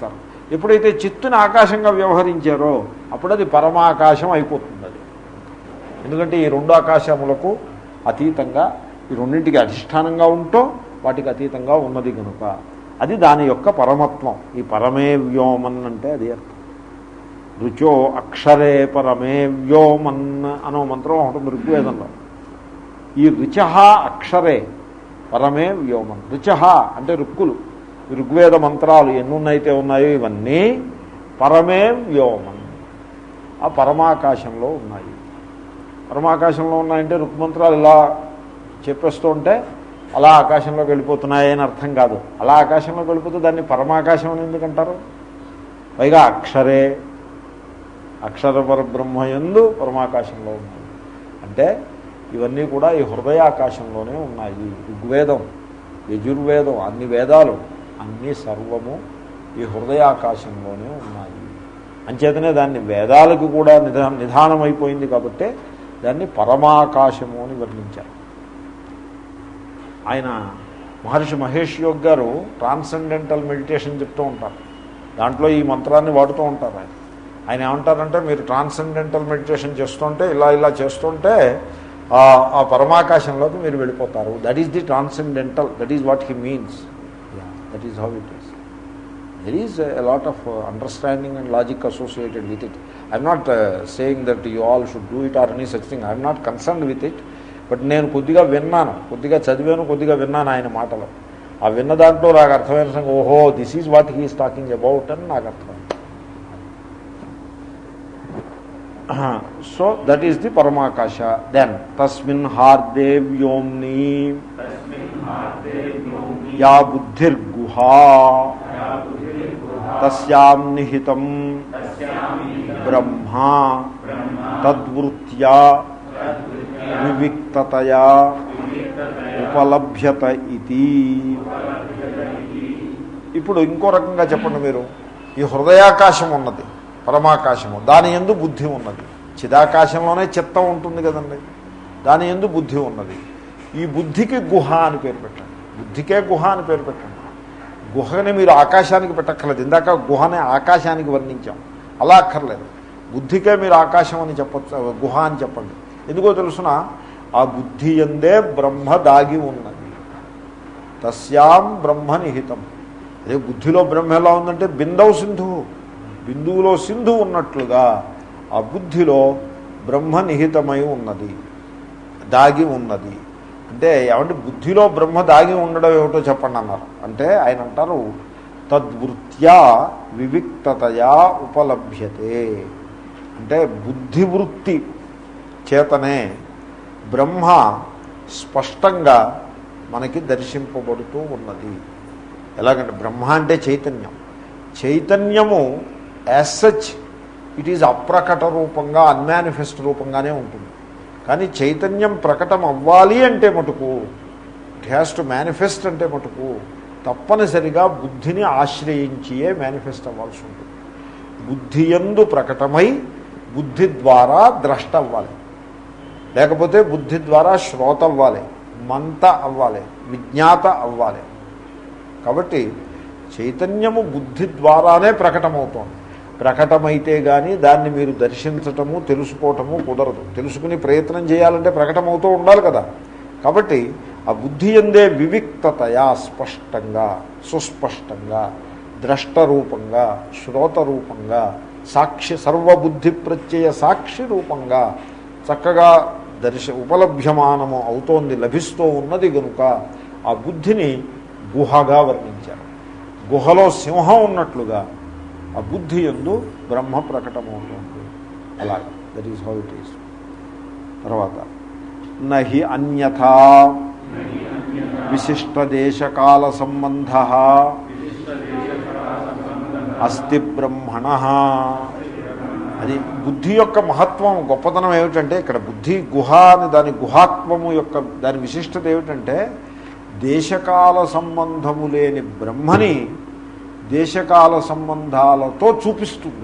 ఎప్పుడైతే చిత్తుని ఆకాశంగా వ్యవహరించారో అప్పుడు అది పరమాకాశం అయిపోతుంది అది ఎందుకంటే ఈ రెండు ఆకాశములకు అతీతంగా ఈ రెండింటికి అధిష్టానంగా ఉంటూ వాటికి అతీతంగా ఉన్నది కనుక అది దాని యొక్క పరమత్వం ఈ పరమే వ్యోమన్ అంటే అది అర్థం రుచో అక్షరే పరమే వ్యోమన్ అనో మంత్రం ఒకటి ఋగ్వేదంలో ఈ రుచ అక్షరే పరమే వ్యోమన్ రుచ అంటే రుక్కులు ఈ ఋగ్వేద మంత్రాలు ఎన్నున్నైతే ఉన్నాయో ఇవన్నీ పరమే వ్యోమన్ ఆ పరమాకాశంలో ఉన్నాయి పరమాకాశంలో ఉన్నాయంటే రుక్మంత్రాలు ఇలా చెప్పేస్తూ ఉంటే అలా ఆకాశంలోకి వెళ్ళిపోతున్నాయని అర్థం కాదు అలా ఆకాశంలోకి వెళ్ళిపోతే దాన్ని పరమాకాశం అని ఎందుకంటారు పైగా అక్షరే అక్షర పరబ్రహ్మయందు పరమాకాశంలో ఉన్నాయి అంటే ఇవన్నీ కూడా ఈ హృదయాకాశంలోనే ఉన్నాయి ఋగ్వేదం యజుర్వేదం అన్ని వేదాలు అన్ని సర్వము ఈ హృదయాకాశంలోనే ఉన్నాయి అంచేతనే దాన్ని వేదాలకు కూడా నిధా నిధానమైపోయింది కాబట్టి దాన్ని పరమాకాశము అని వర్ణించారు ఆయన మహర్షి మహేష్ యోగ్ గారు ట్రాన్సెండెంటల్ మెడిటేషన్ చెప్తూ ఉంటారు దాంట్లో ఈ మంత్రాన్ని వాడుతూ ఉంటారు ఆయన ఆయన ఏమంటారంటే మీరు ట్రాన్సెండెంటల్ మెడిటేషన్ చేస్తుంటే ఇలా ఇలా చేస్తుంటే ఆ పరమాకాశంలోకి మీరు వెళ్ళిపోతారు that is the transcendental that is what he means that is how it is there is a lot of understanding and logic associated with it I'm not saying that you all should do it or any such thing I'm not concern with it but నేను కొద్దిగా విన్నాను కొద్దిగా చదివాను కొద్దిగా విన్నాను ఆయన మాటలు ఆ విన్న దాంట్లో నాకు అర్థమైన సంగతి ఓహో this is what he is talking about అని నాకు అర్థం సో దట్ ఈస్ ది పరమాకాశ దెన్ తస్మిన్ హార్దే వ్యోమ్ని యా బుద్ధిర్గుహా తస్యాం నిహితం బ్రహ్మ తద్వృత్యా వివిక్తతయా ఉపలభ్యత ఇది ఇప్పుడు ఇంకో రకంగా చెప్పండి మీరు ఈ హృదయాకాశం ఉన్నది పరమాకాశము దాని ఎందు బుద్ధి ఉన్నది చిదాకాశంలోనే చిత్తం ఉంటుంది కదండి దాని ఎందు బుద్ధి ఉన్నది ఈ బుద్ధికి గుహ అని పేరు పెట్టండి బుద్ధికే గుహ అని పేరు పెట్టండి గుహని మీరు ఆకాశానికి పెట్టక్కర్లేదు ఇందాక గుహని ఆకాశానికి వర్ణించాం అలా అక్కర్లేదు బుద్ధికే మీరు ఆకాశం అని చెప్పచ్చు గుహ అని చెప్పండి ఎందుకో తెలుసిన ఆ బుద్ధి ఎందే బ్రహ్మ దాగి ఉన్నది తస్యాం బ్రహ్మ నిహితం అదే బుద్ధిలో బ్రహ్మ ఎలా ఉందంటే బిందవు సింధువు బిందువులో సింధు ఉన్నట్లుగా ఆ బుద్ధిలో బ్రహ్మ నిహితమై ఉన్నది దాగి ఉన్నది అంటే ఏమంటే బుద్ధిలో బ్రహ్మ దాగి ఉండడం ఏమిటో చెప్పండి అన్నారు అంటే ఆయన అంటారు తద్వృత్యా వివిక్తతయా ఉపలభ్యతే అంటే బుద్ధివృత్తి చేతనే బ్రహ్మ స్పష్టంగా మనకి దర్శింపబడుతూ ఉన్నది ఎలాగంటే బ్రహ్మ అంటే చైతన్యం చైతన్యము యాజ్ సచ్ ఇట్ ఈజ్ అప్రకట రూపంగా అన్మానిఫెస్ట్ రూపంగానే ఉంటుంది కానీ చైతన్యం ప్రకటం అవ్వాలి అంటే మటుకు ఇట్ హ్యాస్ టు మేనిఫెస్ట్ అంటే మటుకు తప్పనిసరిగా బుద్ధిని ఆశ్రయించియే మేనిఫెస్ట్ అవ్వాల్సి ఉంటుంది బుద్ధి ఎందు ప్రకటమై బుద్ధి ద్వారా ద్రష్ట అవ్వాలి లేకపోతే బుద్ధి ద్వారా శ్రోత అవ్వాలి మంత అవ్వాలి విజ్ఞాత అవ్వాలి కాబట్టి చైతన్యము బుద్ధి ద్వారానే ప్రకటమవుతోంది ప్రకటమైతే కానీ దాన్ని మీరు దర్శించటము తెలుసుకోవటము కుదరదు తెలుసుకుని ప్రయత్నం చేయాలంటే ప్రకటమవుతూ ఉండాలి కదా కాబట్టి ఆ బుద్ధి ఎందే వివిక్తతయా స్పష్టంగా సుస్పష్టంగా ద్రష్టరూపంగా శ్రోతరూపంగా సాక్షి సర్వబుద్ధి ప్రత్యయ సాక్షి రూపంగా చక్కగా దర్శ ఉపలభ్యమానము అవుతోంది లభిస్తూ ఉన్నది గనుక ఆ బుద్ధిని గుహగా వర్ణించారు గుహలో సింహం ఉన్నట్లుగా ఆ బుద్ధి ఎందు బ్రహ్మ ప్రకటమవుతుంది అలాగే that is how it is తర్వాత నహి అన్యథా విశిష్టదేశకాల సంబంధ అస్తి బ్రహ్మణ అది బుద్ధి యొక్క మహత్వం గొప్పతనం ఏమిటంటే ఇక్కడ బుద్ధి గుహ అని దాని గుహాత్వము యొక్క దాని విశిష్టత ఏమిటంటే దేశకాల సంబంధము లేని బ్రహ్మని దేశకాల సంబంధాలతో చూపిస్తుంది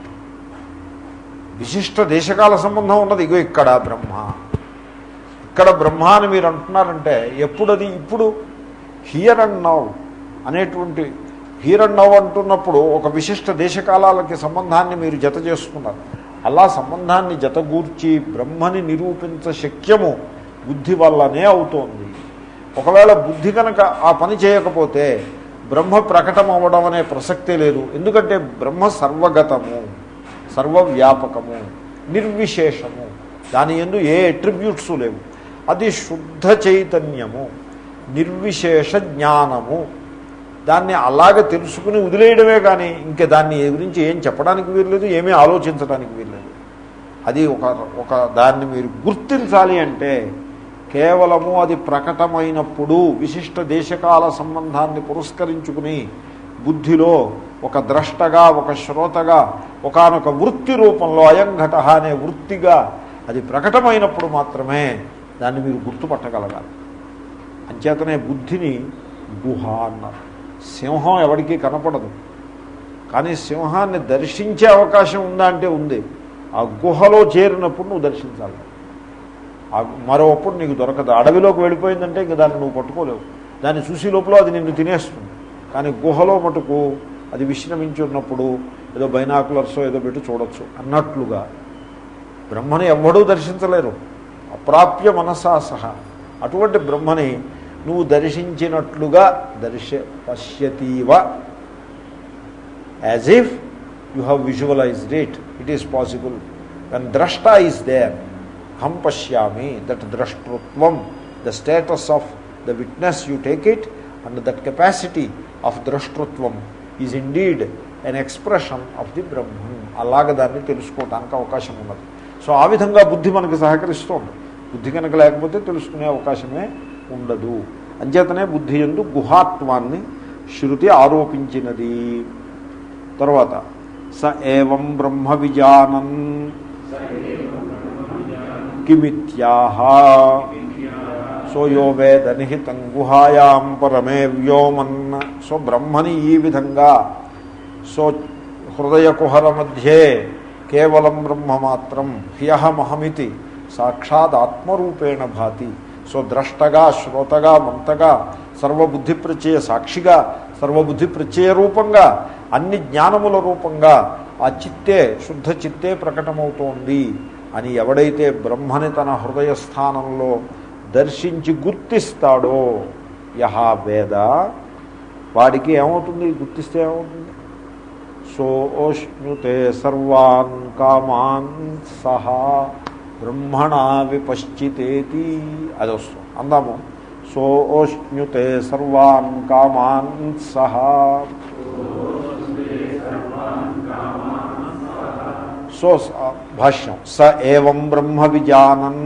విశిష్ట దేశకాల సంబంధం ఉన్నది ఇగో ఇక్కడ బ్రహ్మ ఇక్కడ బ్రహ్మ అని మీరు అంటున్నారంటే ఎప్పుడు అది ఇప్పుడు హియర్ అండ్ నౌ అనేటువంటి హీర్ అండ్ నవ్ అంటున్నప్పుడు ఒక విశిష్ట దేశకాలాలకి సంబంధాన్ని మీరు జత చేసుకున్నారు అలా సంబంధాన్ని జతగూర్చి బ్రహ్మని నిరూపించ శక్యము బుద్ధి వల్లనే అవుతోంది ఒకవేళ బుద్ధి కనుక ఆ పని చేయకపోతే బ్రహ్మ ప్రకటం అవ్వడం అనే ప్రసక్తే లేదు ఎందుకంటే బ్రహ్మ సర్వగతము సర్వవ్యాపకము నిర్విశేషము దాని ఎందు ఏ అట్రిబ్యూట్స్ లేవు అది శుద్ధ చైతన్యము నిర్విశేష జ్ఞానము దాన్ని అలాగ తెలుసుకుని వదిలేయడమే కానీ ఇంక దాన్ని గురించి ఏం చెప్పడానికి వీల్లేదు ఏమీ ఆలోచించడానికి వీల్లేదు అది ఒక ఒక దాన్ని మీరు గుర్తించాలి అంటే కేవలము అది ప్రకటమైనప్పుడు విశిష్ట దేశకాల సంబంధాన్ని పురస్కరించుకుని బుద్ధిలో ఒక ద్రష్టగా ఒక శ్రోతగా ఒకనొక వృత్తి రూపంలో అయంఘట అనే వృత్తిగా అది ప్రకటమైనప్పుడు మాత్రమే దాన్ని మీరు గుర్తుపట్టగలగాలి అంచేతనే బుద్ధిని గుహ అన్నారు సింహం ఎవరికీ కనపడదు కానీ సింహాన్ని దర్శించే అవకాశం ఉందా అంటే ఉంది ఆ గుహలో చేరినప్పుడు నువ్వు దర్శించాలి ఆ మరోప్పుడు నీకు దొరకదు అడవిలోకి వెళ్ళిపోయిందంటే ఇంక దాన్ని నువ్వు పట్టుకోలేవు దాన్ని చూసి లోపల అది నిన్ను తినేస్తుంది కానీ గుహలో మటుకు అది విశ్రమించి ఉన్నప్పుడు ఏదో బైనాకులర్స్ ఏదో పెట్టి చూడొచ్చు అన్నట్లుగా బ్రహ్మని ఎవ్వడూ దర్శించలేరు అప్రాప్య మనసా సహా అటువంటి బ్రహ్మని నువ్వు దర్శించినట్లుగా దర్శ పశ్యతీవ as if you have visualized it it is possible and ద్రష్ట ఈస్ దేర్ హం పశ్యామి దట్ ద్రష్టృత్వం the status of the witness you take it and that capacity of ద్రష్టృత్వం is indeed an expression of the Brahman అలాగ దాన్ని తెలుసుకోవడానికి అవకాశం ఉన్నది సో ఆ విధంగా బుద్ధి మనకు సహకరిస్తోంది బుద్ధి కనుక లేకపోతే తెలుసుకునే అవకాశమే ఉండదు అంచేతనే బుద్ధి ఎందు గుహాత్వాన్ని శృతి ఆరోపించినది తర్వాత స ఏవం బ్రహ్మ విజానన్ కిమిత్యాహ సో యో వేద నిహితం గుహాయాం పరమే వ్యోమన్ సో బ్రహ్మని ఈ విధంగా సో హృదయ కుహర మధ్యే కేవలం బ్రహ్మ మాత్రం హ్యహమహమితి సాక్షాత్ ఆత్మరూపేణ భాతి సో ద్రష్టగా శ్రోతగా మంతగా సర్వబుద్ధి ప్రత్యయ సాక్షిగా సర్వబుద్ధి ప్రత్యయ రూపంగా అన్ని జ్ఞానముల రూపంగా ఆ చిత్తే శుద్ధ చిత్తే ప్రకటమవుతోంది అని ఎవడైతే బ్రహ్మని తన హృదయ స్థానంలో దర్శించి గుర్తిస్తాడో యహా వేద వాడికి ఏమవుతుంది గుర్తిస్తే ఏమవుతుంది సోష్ణుతే సర్వాన్ కామాన్ సహా బ్రహ్మణా విపశ్చితేతి అది వస్తుంది అందాము సోష్ణుతే సర్వాన్ కామాన్ సహా సో భాష్యం స ఏవం బ్రహ్మ విజానన్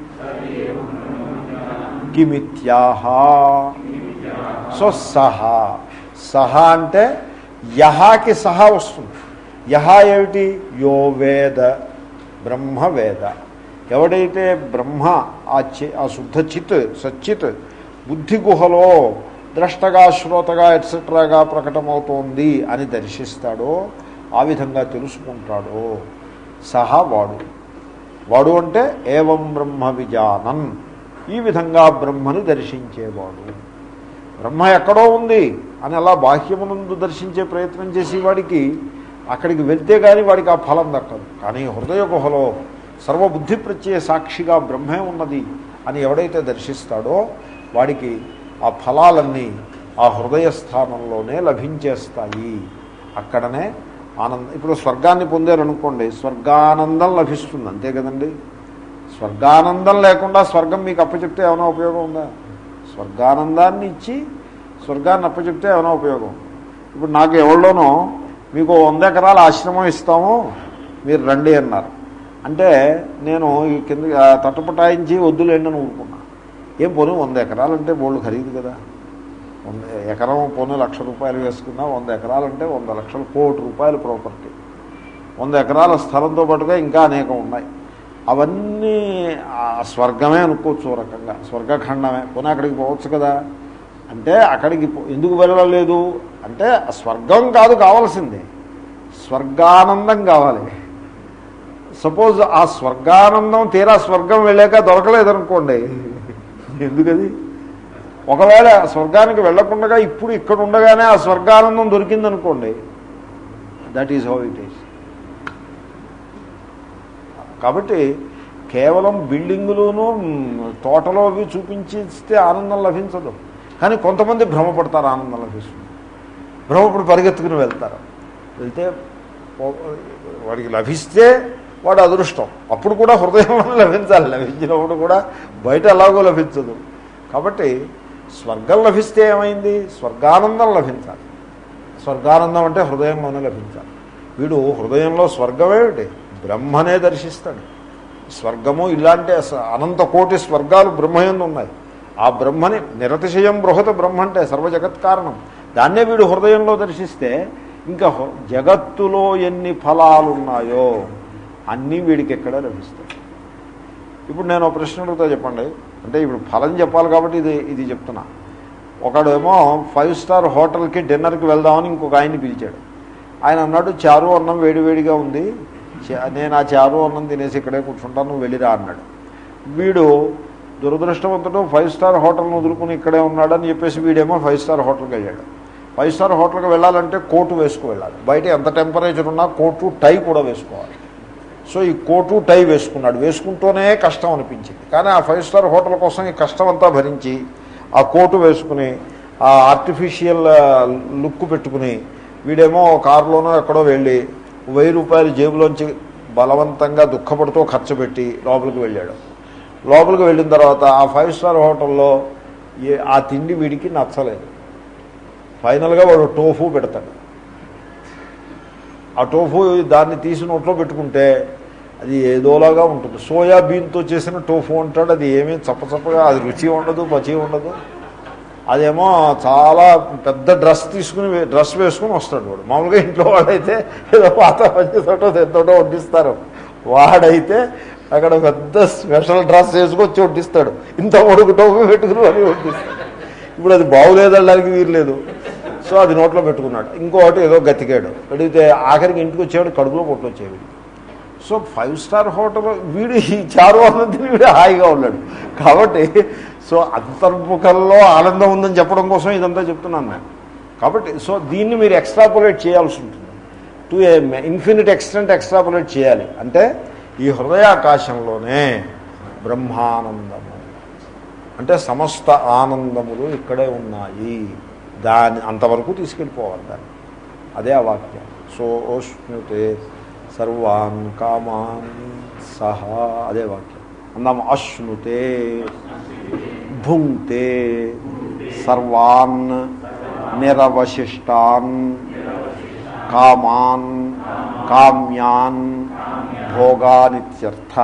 కిమిత్యాహ సో సహ సహ అంటే యహాకి సహా వస్తుంది యహ ఏమిటి యో వేద బ్రహ్మ వేద ఎవడైతే బ్రహ్మ ఆ చి ఆ శుద్ధ చిత్ సచ్చిత్ బుద్ధి గుహలో ద్రష్టగా శ్రోతగా ఎట్సెట్రాగా ప్రకటమవుతోంది అని దర్శిస్తాడో ఆ విధంగా తెలుసుకుంటాడో సహా వాడు వాడు అంటే ఏవం బ్రహ్మ విజానన్ ఈ విధంగా బ్రహ్మను దర్శించేవాడు బ్రహ్మ ఎక్కడో ఉంది అని అలా బాహ్యమునందు దర్శించే ప్రయత్నం చేసేవాడికి అక్కడికి వెళ్తే కానీ వాడికి ఆ ఫలం దక్కదు కానీ హృదయ గుహలో సర్వబుద్ధి ప్రత్యయ సాక్షిగా బ్రహ్మే ఉన్నది అని ఎవడైతే దర్శిస్తాడో వాడికి ఆ ఫలాలన్నీ ఆ హృదయ స్థానంలోనే లభించేస్తాయి అక్కడనే ఆనందం ఇప్పుడు స్వర్గాన్ని పొందారనుకోండి స్వర్గానందం లభిస్తుంది అంతే కదండి స్వర్గానందం లేకుండా స్వర్గం మీకు అప్పచెప్తే ఏమైనా ఉపయోగం ఉందా స్వర్గానందాన్ని ఇచ్చి స్వర్గాన్ని అప్పచెప్తే ఏమైనా ఉపయోగం ఇప్పుడు నాకు ఎవరిలోనో మీకు వంద ఎకరాల ఆశ్రమం ఇస్తాము మీరు రండి అన్నారు అంటే నేను ఈ కింద ఆ తట్టపటాయించి వద్దులేండి అని ఊరుకున్నా ఏం పోనీ వంద ఎకరాలు అంటే బోళ్ళు ఖరీదు కదా వంద ఎకరం పోనీ లక్ష రూపాయలు వేసుకున్నా వంద ఎకరాలంటే వంద లక్షలు కోటి రూపాయల ప్రాపర్టీ వంద ఎకరాల స్థలంతో పాటుగా ఇంకా అనేకం ఉన్నాయి అవన్నీ ఆ స్వర్గమే అనుకోవచ్చు ఓ రకంగా స్వర్గఖండమే పోనీ అక్కడికి పోవచ్చు కదా అంటే అక్కడికి పో- ఎందుకు వెళ్ళలేదు అంటే ఆ స్వర్గం కాదు కావాల్సిందే స్వర్గానందం కావాలి సపోజ్ ఆ స్వర్గానందం తీరా స్వర్గం వెళ్ళాక దొరకలేదనుకోండి ఎందుకది ఒకవేళ స్వర్గానికి వెళ్లకుండా ఇప్పుడు ఇక్కడ ఉండగానే ఆ స్వర్గానందం దొరికిందనుకోండి that is how it is కాబట్టి కేవలం బిల్డింగులోనూ తోటలో అవి చూపించిస్తే ఆనందం లభించదు కానీ కొంతమంది భ్రమపడతారు ఆనందం లభిస్తుంది భ్రమపడి పరిగెత్తుకుని వెళ్తారు వెళ్తే ఓ- వాడికి లభిస్తే వాడు అదృష్టం అప్పుడు కూడా హృదయంలో లభించాలి లభించినప్పుడు కూడా బయట ఎలాగో లభించదు కాబట్టి స్వర్గం లభిస్తే ఏమైంది స్వర్గానందం లభించాలి స్వర్గానందం అంటే హృదయంలోనే లభించాలి వీడు హృదయంలో స్వర్గమేమిటి బ్రహ్మనే దర్శిస్తాడు స్వర్గము ఇలాంటి అస- అనంత కోటి స్వర్గాలు బ్రహ్మయందు ఉన్నాయి ఆ బ్రహ్మని నిరతిశయం బృహత బ్రహ్మ అంటే సర్వజగత్ కారణం దాన్నే వీడు హృదయంలో దర్శిస్తే ఇంకా హృ- జగత్తులో ఎన్ని ఫలాలు ఉన్నాయో అన్నీ వీడికి ఎక్కడ లభిస్తాయి ఇప్పుడు నేను ఒక ప్రశ్న అడుగుతా చెప్పండి అంటే ఇప్పుడు ఫలం చెప్పాలి కాబట్టి ఇది ఇది చెప్తున్నా ఒకడేమో ఫైవ్ స్టార్ హోటల్కి డిన్నర్కి వెళ్దామని ఇంకొక ఆయన్ని పిలిచాడు ఆయన అన్నాడు చారు అన్నం వేడివేడిగా ఉంది చా- నేను ఆ చారు అన్నం తినేసి ఇక్కడే కూర్చుంటాను నువ్వు వెళ్ళిరా అన్నాడు వీడు దురదృష్టవంతుడు ఫైవ్ స్టార్ హోటల్ని వదులుకుని ఇక్కడే ఉన్నాడని చెప్పేసి వీడేమో ఫైవ్ స్టార్ హోటల్కి వెళ్ళాడు ఫైవ్ స్టార్ హోటల్కి వెళ్ళాలంటే కోటు వేసుకు వెళ్ళాలి బయట ఎంత టెంపరేచర్ ఉన్నా కోటు టై కూడా వేసుకోవాలి సో ఈ కోటు టై వేసుకున్నాడు వేసుకుంటూనే కష్టం అనిపించింది కానీ ఆ ఫైవ్ స్టార్ హోటల్ కోసం ఈ కష్టం అంతా భరించి ఆ కోటు వేసుకుని ఆ ఆర్టిఫిషియల్ లుక్ పెట్టుకుని వీడేమో కారులోనో ఎక్కడో వెళ్ళి వెయ్యి రూపాయలు జేబులోంచి బలవంతంగా దుఃఖపడుతూ ఖర్చు పెట్టి లోపలికి వెళ్ళాడు లోపలికి వెళ్ళిన తర్వాత ఆ ఫైవ్ స్టార్ హోటల్లో ఏ ఆ తిండి వీడికి నచ్చలేదు ఫైనల్గా వాడు టోఫు పెడతాడు ఆ టోఫు దాన్ని తీసి నోట్లో పెట్టుకుంటే అది ఏదోలాగా ఉంటుంది సోయాబీన్తో చేసిన టోఫు అంటాడు అది ఏమీ చప్పచప్పగా అది రుచి ఉండదు పచి ఉండదు అదేమో చాలా పెద్ద డ్రెస్ తీసుకుని వే- డ్రెస్ వేసుకుని వస్తాడు వాడు మామూలుగా ఇంట్లో వాడైతే ఏదో పాత పంచేతోటో ఎంతోటో వడ్డిస్తారు వాడైతే అక్కడ పెద్ద స్పెషల్ డ్రెస్ వేసుకొచ్చి వడ్డిస్తాడు ఇంత పొడుగు టోపీ పెట్టుకుని అని వడ్డిస్తాడు ఇప్పుడు అది బాగులేదనడానికి వీరలేదు సో అది నోట్లో పెట్టుకున్నాడు ఇంకోటి ఏదో గతికాడు అడిగితే ఆఖరికి ఇంటికి వచ్చేవాడు కడుపులో పొట్లు వచ్చేవి సో ఫైవ్ స్టార్ హోటల్ వీడు ఈ చారు అన్నది వీడు హాయిగా ఉన్నాడు కాబట్టి సో అంతర్ముఖంలో ఆనందం ఉందని చెప్పడం కోసం ఇదంతా చెప్తున్నాను నేను కాబట్టి సో దీన్ని మీరు ఎక్స్ట్రాపులేట్ చేయాల్సి ఉంటుంది to a infinite extent extrapolate చేయాలి అంటే ఈ హృదయాకాశంలోనే బ్రహ్మానందము అంటే సమస్త ఆనందములు ఇక్కడే ఉన్నాయి దాని అంతవరకు తీసుకెళ్ళిపోవాలి దాన్ని అదే ఆ వాక్యం సో ఓష్ణుతే సర్వాన్ కామాన్ సహా అదే వాక్యం అందాం అశ్నుతే భుంక్తే సర్వాన్ నిరవశిష్టాన్ కామాన్ కామ్యాన్ భోగానిత్యర్థ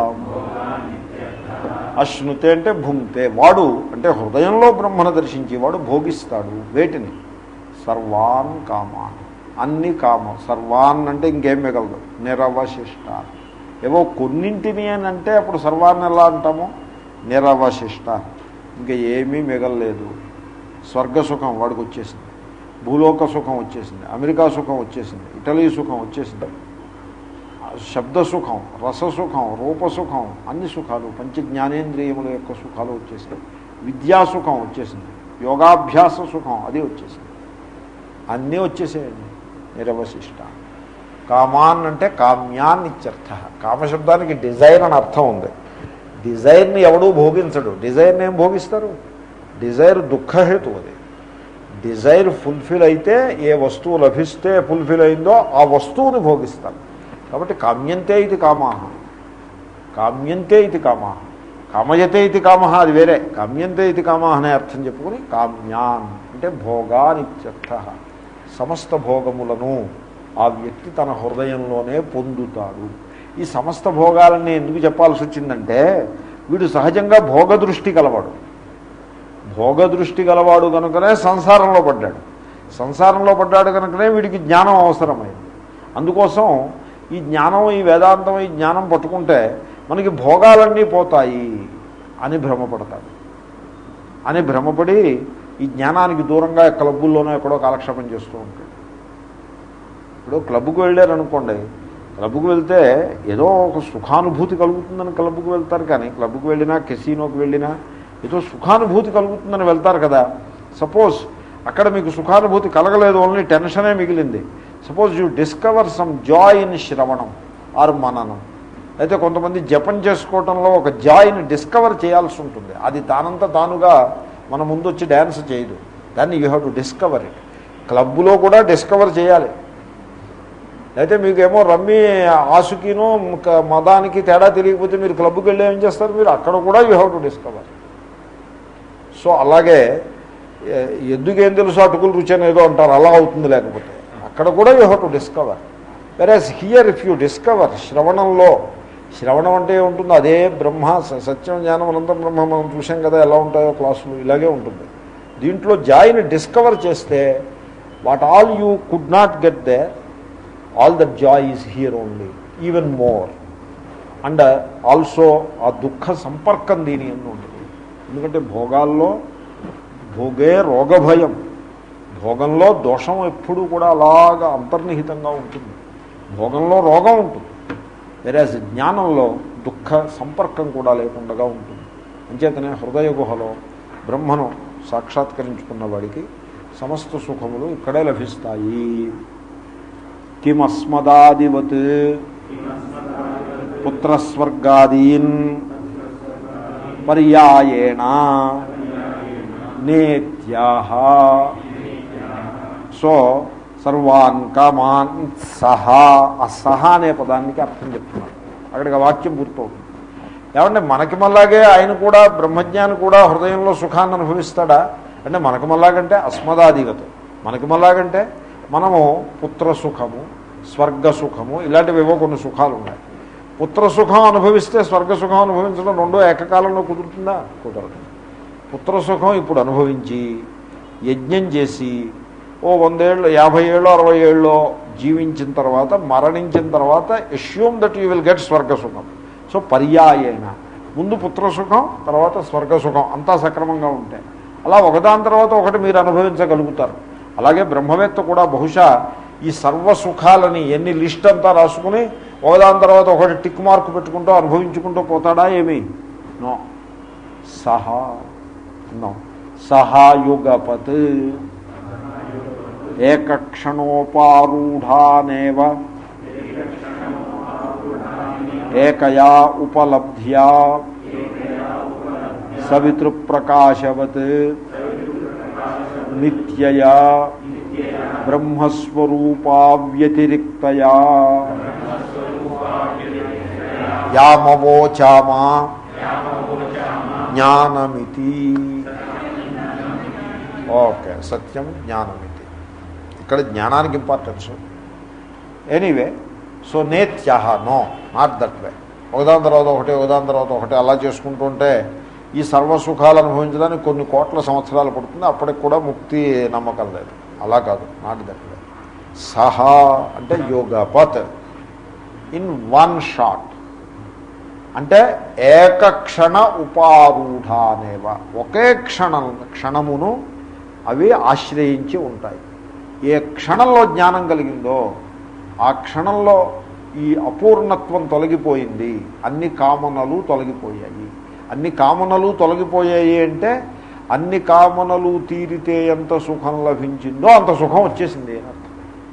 అశ్నుతే అంటే భుంక్తే వాడు అంటే హృదయంలో బ్రహ్మను దర్శించేవాడు భోగిస్తాడు వేటిని సర్వాన్ కామాన్ అన్ని కామ సర్వాన్ అంటే ఇంకేం మిగలదు నిరవశిష్ట ఏవో కొన్నింటిని అని అంటే అప్పుడు సర్వాన్ని ఎలా అంటాము నిరవశిష్ట ఇంకా ఏమీ మిగలలేదు స్వర్గ సుఖం వాడికి వచ్చేసింది భూలోక సుఖం వచ్చేసింది అమెరికా సుఖం వచ్చేసింది ఇటలీ సుఖం వచ్చేసింది శబ్ద సుఖం రససుఖం రూపసుఖం అన్ని సుఖాలు పంచ జ్ఞానేంద్రియముల యొక్క సుఖాలు వచ్చేసాయి విద్యా సుఖం వచ్చేసింది యోగాభ్యాస సుఖం అది వచ్చేసింది అన్నీ వచ్చేసేయండి నిరవశిష్ట కామాన్ అంటే కామ్యాన్ ఇత్యర్థ కామశబ్దానికి డిజైర్ అని అర్థం ఉంది డిజైర్ని ఎవడూ భోగించడు డిజైర్ని ఏం భోగిస్తారు డిజైర్ దుఃఖహేతు అది డిజైర్ ఫుల్ఫిల్ అయితే ఏ వస్తువు లభిస్తే ఫుల్ఫిల్ అయిందో ఆ వస్తువుని భోగిస్తారు కాబట్టి కామ్యంతే ఇది కామాహ కామ్యంతే ఇది కామాహ కామయతే ఇది కామహ అది వేరే కామ్యంతే ఇది కామహ అనే అర్థం చెప్పుకుని కామ్యాన్ అంటే భోగానిత్యర్థ సమస్త భోగములను ఆ వ్యక్తి తన హృదయంలోనే పొందుతాడు ఈ సమస్త భోగాలన్నీ ఎందుకు చెప్పాల్సి వచ్చిందంటే వీడు సహజంగా భోగదృష్టి కలవాడు భోగదృష్టి గలవాడు కనుకనే సంసారంలో పడ్డాడు సంసారంలో పడ్డాడు కనుకనే వీడికి జ్ఞానం అవసరమైంది అందుకోసం ఈ జ్ఞానం ఈ వేదాంతం ఈ జ్ఞానం పట్టుకుంటే మనకి భోగాలన్నీ పోతాయి అని భ్రమపడతాడు అని భ్రమపడి ఈ జ్ఞానానికి దూరంగా క్లబ్బుల్లోనో ఎక్కడో కాలక్షేపం చేస్తూ ఉంటాడు ఇప్పుడు క్లబ్కు వెళ్ళారనుకోండి క్లబ్కు వెళ్తే ఏదో ఒక సుఖానుభూతి కలుగుతుందని క్లబ్కు వెళ్తారు కానీ క్లబ్కు వెళ్ళినా కెసీనోకి వెళ్ళినా ఏదో సుఖానుభూతి కలుగుతుందని వెళ్తారు కదా సపోజ్ అక్కడ మీకు సుఖానుభూతి కలగలేదు ఓన్లీ టెన్షనే మిగిలింది suppose you discover some joy in శ్రవణం ఆర్ మననం అయితే కొంతమంది జపం చేసుకోవటంలో ఒక జాయ్ని డిస్కవర్ చేయాల్సి ఉంటుంది అది తానంత తానుగా మన ముందు వచ్చి డ్యాన్స్ చేయదు దాన్ని you have to discover it క్లబ్లో కూడా డిస్కవర్ చేయాలి అయితే మీకేమో రమ్మి ఆసుకిను క- మదానికి తేడా తెలియకపోతే మీరు క్లబ్కి వెళ్ళి ఏం చేస్తారు మీరు అక్కడ కూడా you have to discover so అలాగే ఎ- ఎద్దుకేం తెలుసు అటుకులు రుచి అని ఏదో అంటారు అలా అవుతుంది లేకపోతే అక్కడ కూడా you have to discover whereas here if you discover శ్రవణంలో శ్రవణం అంటే ఉంటుంది అదే బ్రహ్మ స- సత్యం జ్ఞానం అనంతం బ్రహ్మ మనం చూసాం కదా ఎలా ఉంటాయో క్లాసులు ఇలాగే ఉంటుంది దీంట్లో జాయిని డిస్కవర్ చేస్తే what all you could not get they all that joy is here only even more and also ఆ దుఃఖ సంపర్కం దీని ఎందు ఉంటుంది ఎందుకంటే భోగాల్లో భోగే రోగభయం భోగంలో దోషం ఎప్పుడూ కూడా అలాగా అంతర్నిహితంగా ఉంటుంది భోగంలో రోగం ఉంటుంది వెరాజ్ జ్ఞానంలో దుఃఖ సంపర్కం కూడా లేకుండా ఉంటుంది అంచేతనే హృదయ గుహలో బ్రహ్మను సాక్షాత్కరించుకున్న వాడికి సమస్త సుఖములు ఇక్కడే లభిస్తాయి కిమస్మదాదివత్ పుత్రస్వర్గాదీన్ పర్యాయేణ నేత్యాహ సో సర్వాన్ కామాన్ సహా ఆ సహా అనే పదానికి అర్థం చెప్తున్నారు అక్కడికి ఆ వాక్యం పూర్తవుతుంది ఏమంటే మనకి మళ్ళాగే ఆయన కూడా బ్రహ్మజ్ఞాని కూడా హృదయంలో సుఖాన్ని అనుభవిస్తాడా అంటే మనకి మళ్ళాగంటే అస్మదాదిగత మనకి మళ్ళాగంటే మనము పుత్ర సుఖము స్వర్గ సుఖము ఇలాంటివేవో కొన్ని సుఖాలు ఉన్నాయి పుత్ర సుఖం అనుభవిస్తే స్వర్గ సుఖం అనుభవించడం రెండో ఏకకాలంలో కుదురుతుందా కుదరదు పుత్ర సుఖం ఇప్పుడు అనుభవించి యజ్ఞం చేసి ఓ వందేళ్ళు యాభై ఏళ్ళు అరవై ఏళ్ళు జీవించిన తర్వాత మరణించిన తర్వాత assume that you will get స్వర్గ సుఖం సో పర్యాయేణ ముందు పుత్ర సుఖం తర్వాత స్వర్గ సుఖం అంతా సక్రమంగా ఉంటాయి అలా ఒకదాని తర్వాత ఒకటి మీరు అనుభవించగలుగుతారు అలాగే బ్రహ్మవేత్త కూడా బహుశా ఈ సర్వ సుఖాలని ఎన్ని లిస్ట్ అంతా రాసుకుని ఒకదాని తర్వాత ఒకటి టిక్ మార్క్ పెట్టుకుంటూ అనుభవించుకుంటూ పోతాడా ఏమి నో సహా నో సహాయుగపత్ ఏకక్షణోపారూఢానేవ ఏకయా ఉపలబ్ధ్యా సవితృప్రకాశవత్ నిత్యయా బ్రహ్మస్వరూపా వ్యతిరిక్తయా యామవోచామా జ్ఞానమితి ఓకే సత్యం జ్ఞానమితి ఇక్కడ జ్ఞానానికి ఇంపార్టెన్స్ ఎనీవే సో నేత్యహ నో నాట్ దట్ వే ఒకదాని తర్వాత ఒకటి ఒకదాని తర్వాత ఒకటి అలా చేసుకుంటుంటే ఈ సర్వసుఖాలు అనుభవించడానికి కొన్ని కోట్ల సంవత్సరాలు పడుతుంది అప్పటికి కూడా ముక్తి నమ్మకం లేదు అలా కాదు నాట్ దట్ వే సహా అంటే యోగపత్ ఇన్ వన్ షాట్ అంటే ఏకక్షణ ఉపారూఢానేవ ఒకే క్షణం క్షణమును అవి ఆశ్రయించి ఉంటాయి ఏ క్షణంలో జ్ఞానం కలిగిందో ఆ క్షణంలో ఈ అపూర్ణత్వం తొలగిపోయింది అన్ని కామనలు తొలగిపోయాయి అన్ని కామనలు తొలగిపోయాయి అంటే అన్ని కామనలు తీరితే ఎంత సుఖం లభించిందో అంత సుఖం వచ్చేసింది అని అర్థం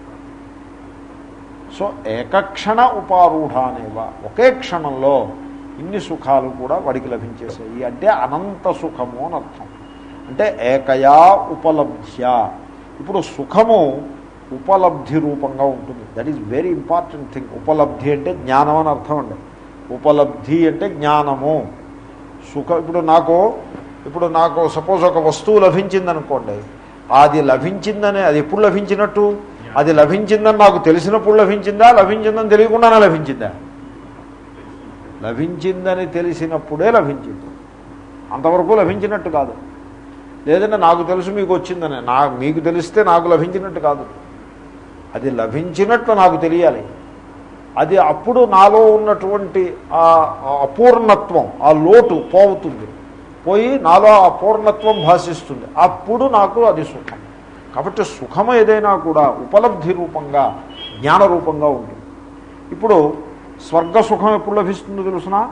సో ఏకక్షణ ఉపారూఢానేవ ఒకే క్షణంలో ఇన్ని సుఖాలు కూడా వాడికి లభించేసాయి అంటే అనంత సుఖము అని అర్థం అంటే ఏకయా ఉపలబ్ధ్య ఇప్పుడు సుఖము ఉపలబ్ధి రూపంగా ఉంటుంది that is very important thing ఉపలబ్ధి అంటే జ్ఞానం అని అర్థం అండి ఉపలబ్ధి అంటే జ్ఞానము సుఖ ఇప్పుడు నాకు ఇప్పుడు నాకు సపోజ్ ఒక వస్తువు లభించింది అనుకోండి అది లభించిందని అది ఎప్పుడు లభించినట్టు అది లభించిందని నాకు తెలిసినప్పుడు లభించిందా లభించిందని తెలియకుండానే లభించిందా లభించిందని తెలిసినప్పుడే లభించింది అంతవరకు లభించినట్టు కాదు లేదంటే నాకు తెలుసు మీకు వచ్చిందని నా మీకు తెలిస్తే నాకు లభించినట్టు కాదు అది లభించినట్లు నాకు తెలియాలి అది అప్పుడు నాలో ఉన్నటువంటి ఆ ఆ అపూర్ణత్వం ఆ లోటు పోవుతుంది పోయి నాలో ఆ పూర్ణత్వం భాషిస్తుంది అప్పుడు నాకు అది సుఖం కాబట్టి సుఖం ఏదైనా కూడా ఉపలబ్ధి రూపంగా జ్ఞాన రూపంగా ఉంటుంది ఇప్పుడు స్వర్గ సుఖం ఎప్పుడు లభిస్తుందో తెలుసిన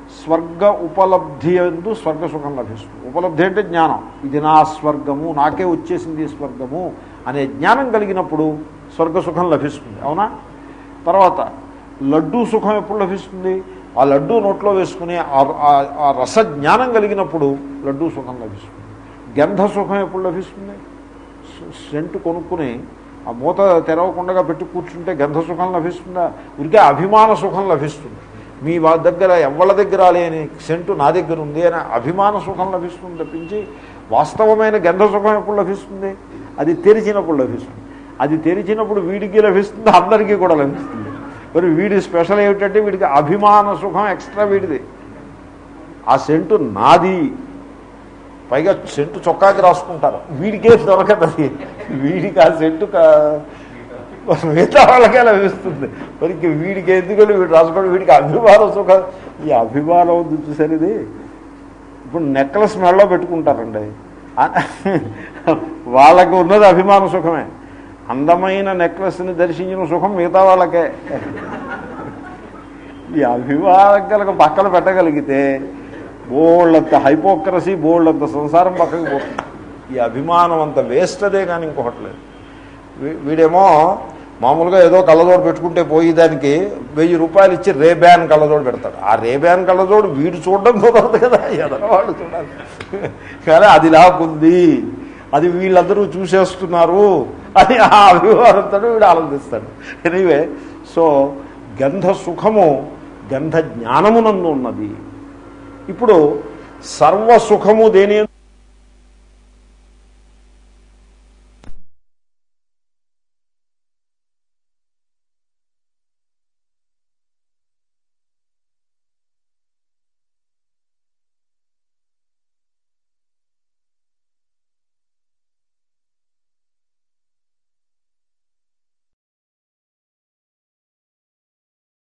స్వర్గ ఉపలబ్ధి ఎందు స్వర్గ సుఖం లభిస్తుంది ఉపలబ్ధి అంటే జ్ఞానం ఇది నా స్వర్గము నాకే వచ్చేసింది ఈ స్వర్గము అనే జ్ఞానం కలిగినప్పుడు స్వర్గ సుఖం లభిస్తుంది అవునా తర్వాత లడ్డూ సుఖం ఎప్పుడు లభిస్తుంది ఆ లడ్డూ నోట్లో వేసుకుని ఆ- ఆ- ఆ రస జ్ఞానం కలిగినప్పుడు లడ్డూ సుఖం లభిస్తుంది గంధ సుఖం ఎప్పుడు లభిస్తుంది సె- సెంటు కొనుక్కుని ఆ మూత తెరవకుండా పెట్టి కూర్చుంటే గంధ సుఖం లభిస్తుందా ఉరికే అభిమాన సుఖం లభిస్తుంది మీ వా దగ్గర ఎవళ్ళ దగ్గర లేని సెంటు నా దగ్గర ఉంది అని అభిమాన సుఖం లభిస్తుంది తప్పించి వాస్తవమైన గంధ సుఖం ఎప్పుడు లభిస్తుంది అది తెరిచినప్పుడు లభిస్తుంది అది తెరిచినప్పుడు వీడికి లభిస్తుంది అందరికీ కూడా లభిస్తుంది మరి వీడి స్పెషల్ ఏమిటంటే వీడికి అభిమాన సుఖం ఎక్స్ట్రా వీడిది ఆ సెంటు నాది పైగా సెంటు చొక్కాకి రాసుకుంటారు వీడికే దొరకదు అది వీడికి ఆ సెంటు కా- మిగతా వాళ్ళకే లభిస్తుంది మరి ఇంక వీడికి ఎందుకంటే వీడు రాసుకోవడం వీడికి అభిమానం సుఖం ఈ అభిమానం ఉంది చూసారు ఇది ఇప్పుడు నెక్లెస్ మెడలో పెట్టుకుంటారండి ఆ- వాళ్ళకి ఉన్నది అభిమాన సుఖమే అందమైన నెక్లెస్ని దర్శించిన సుఖం మిగతా వాళ్ళకే ఈ అభిమానం కనుక పక్కన పెట్టగలిగితే బోళ్ళంత హైపోక్రసీ బోళ్ళంత సంసారం పక్కకి పోతుంది ఈ అభిమానం అంత వేస్ట్ అదే కానీ ఇంకొకటి లేదు వీ- వీడేమో మామూలుగా ఏదో కళ్ళజోడు పెట్టుకుంటే పోయి దానికి వెయ్యి రూపాయలు ఇచ్చి రే బ్యాన్ కళ్ళజోడు పెడతాడు ఆ రే బ్యాన్ కళ్ళజోడు వీడు చూడడం కుదరదు కదా ఎదరవాళ్ళు చూడాలి కానీ అది లాకుంది అది వీళ్ళందరూ చూసేస్తున్నారు అని ఆ అభిమానంతో వీడు ఆనందిస్తాడు ఎనీవే సో గంధ సుఖము గంధ జ్ఞానమునందు ఉన్నది ఇప్పుడు సర్వ సుఖము దేని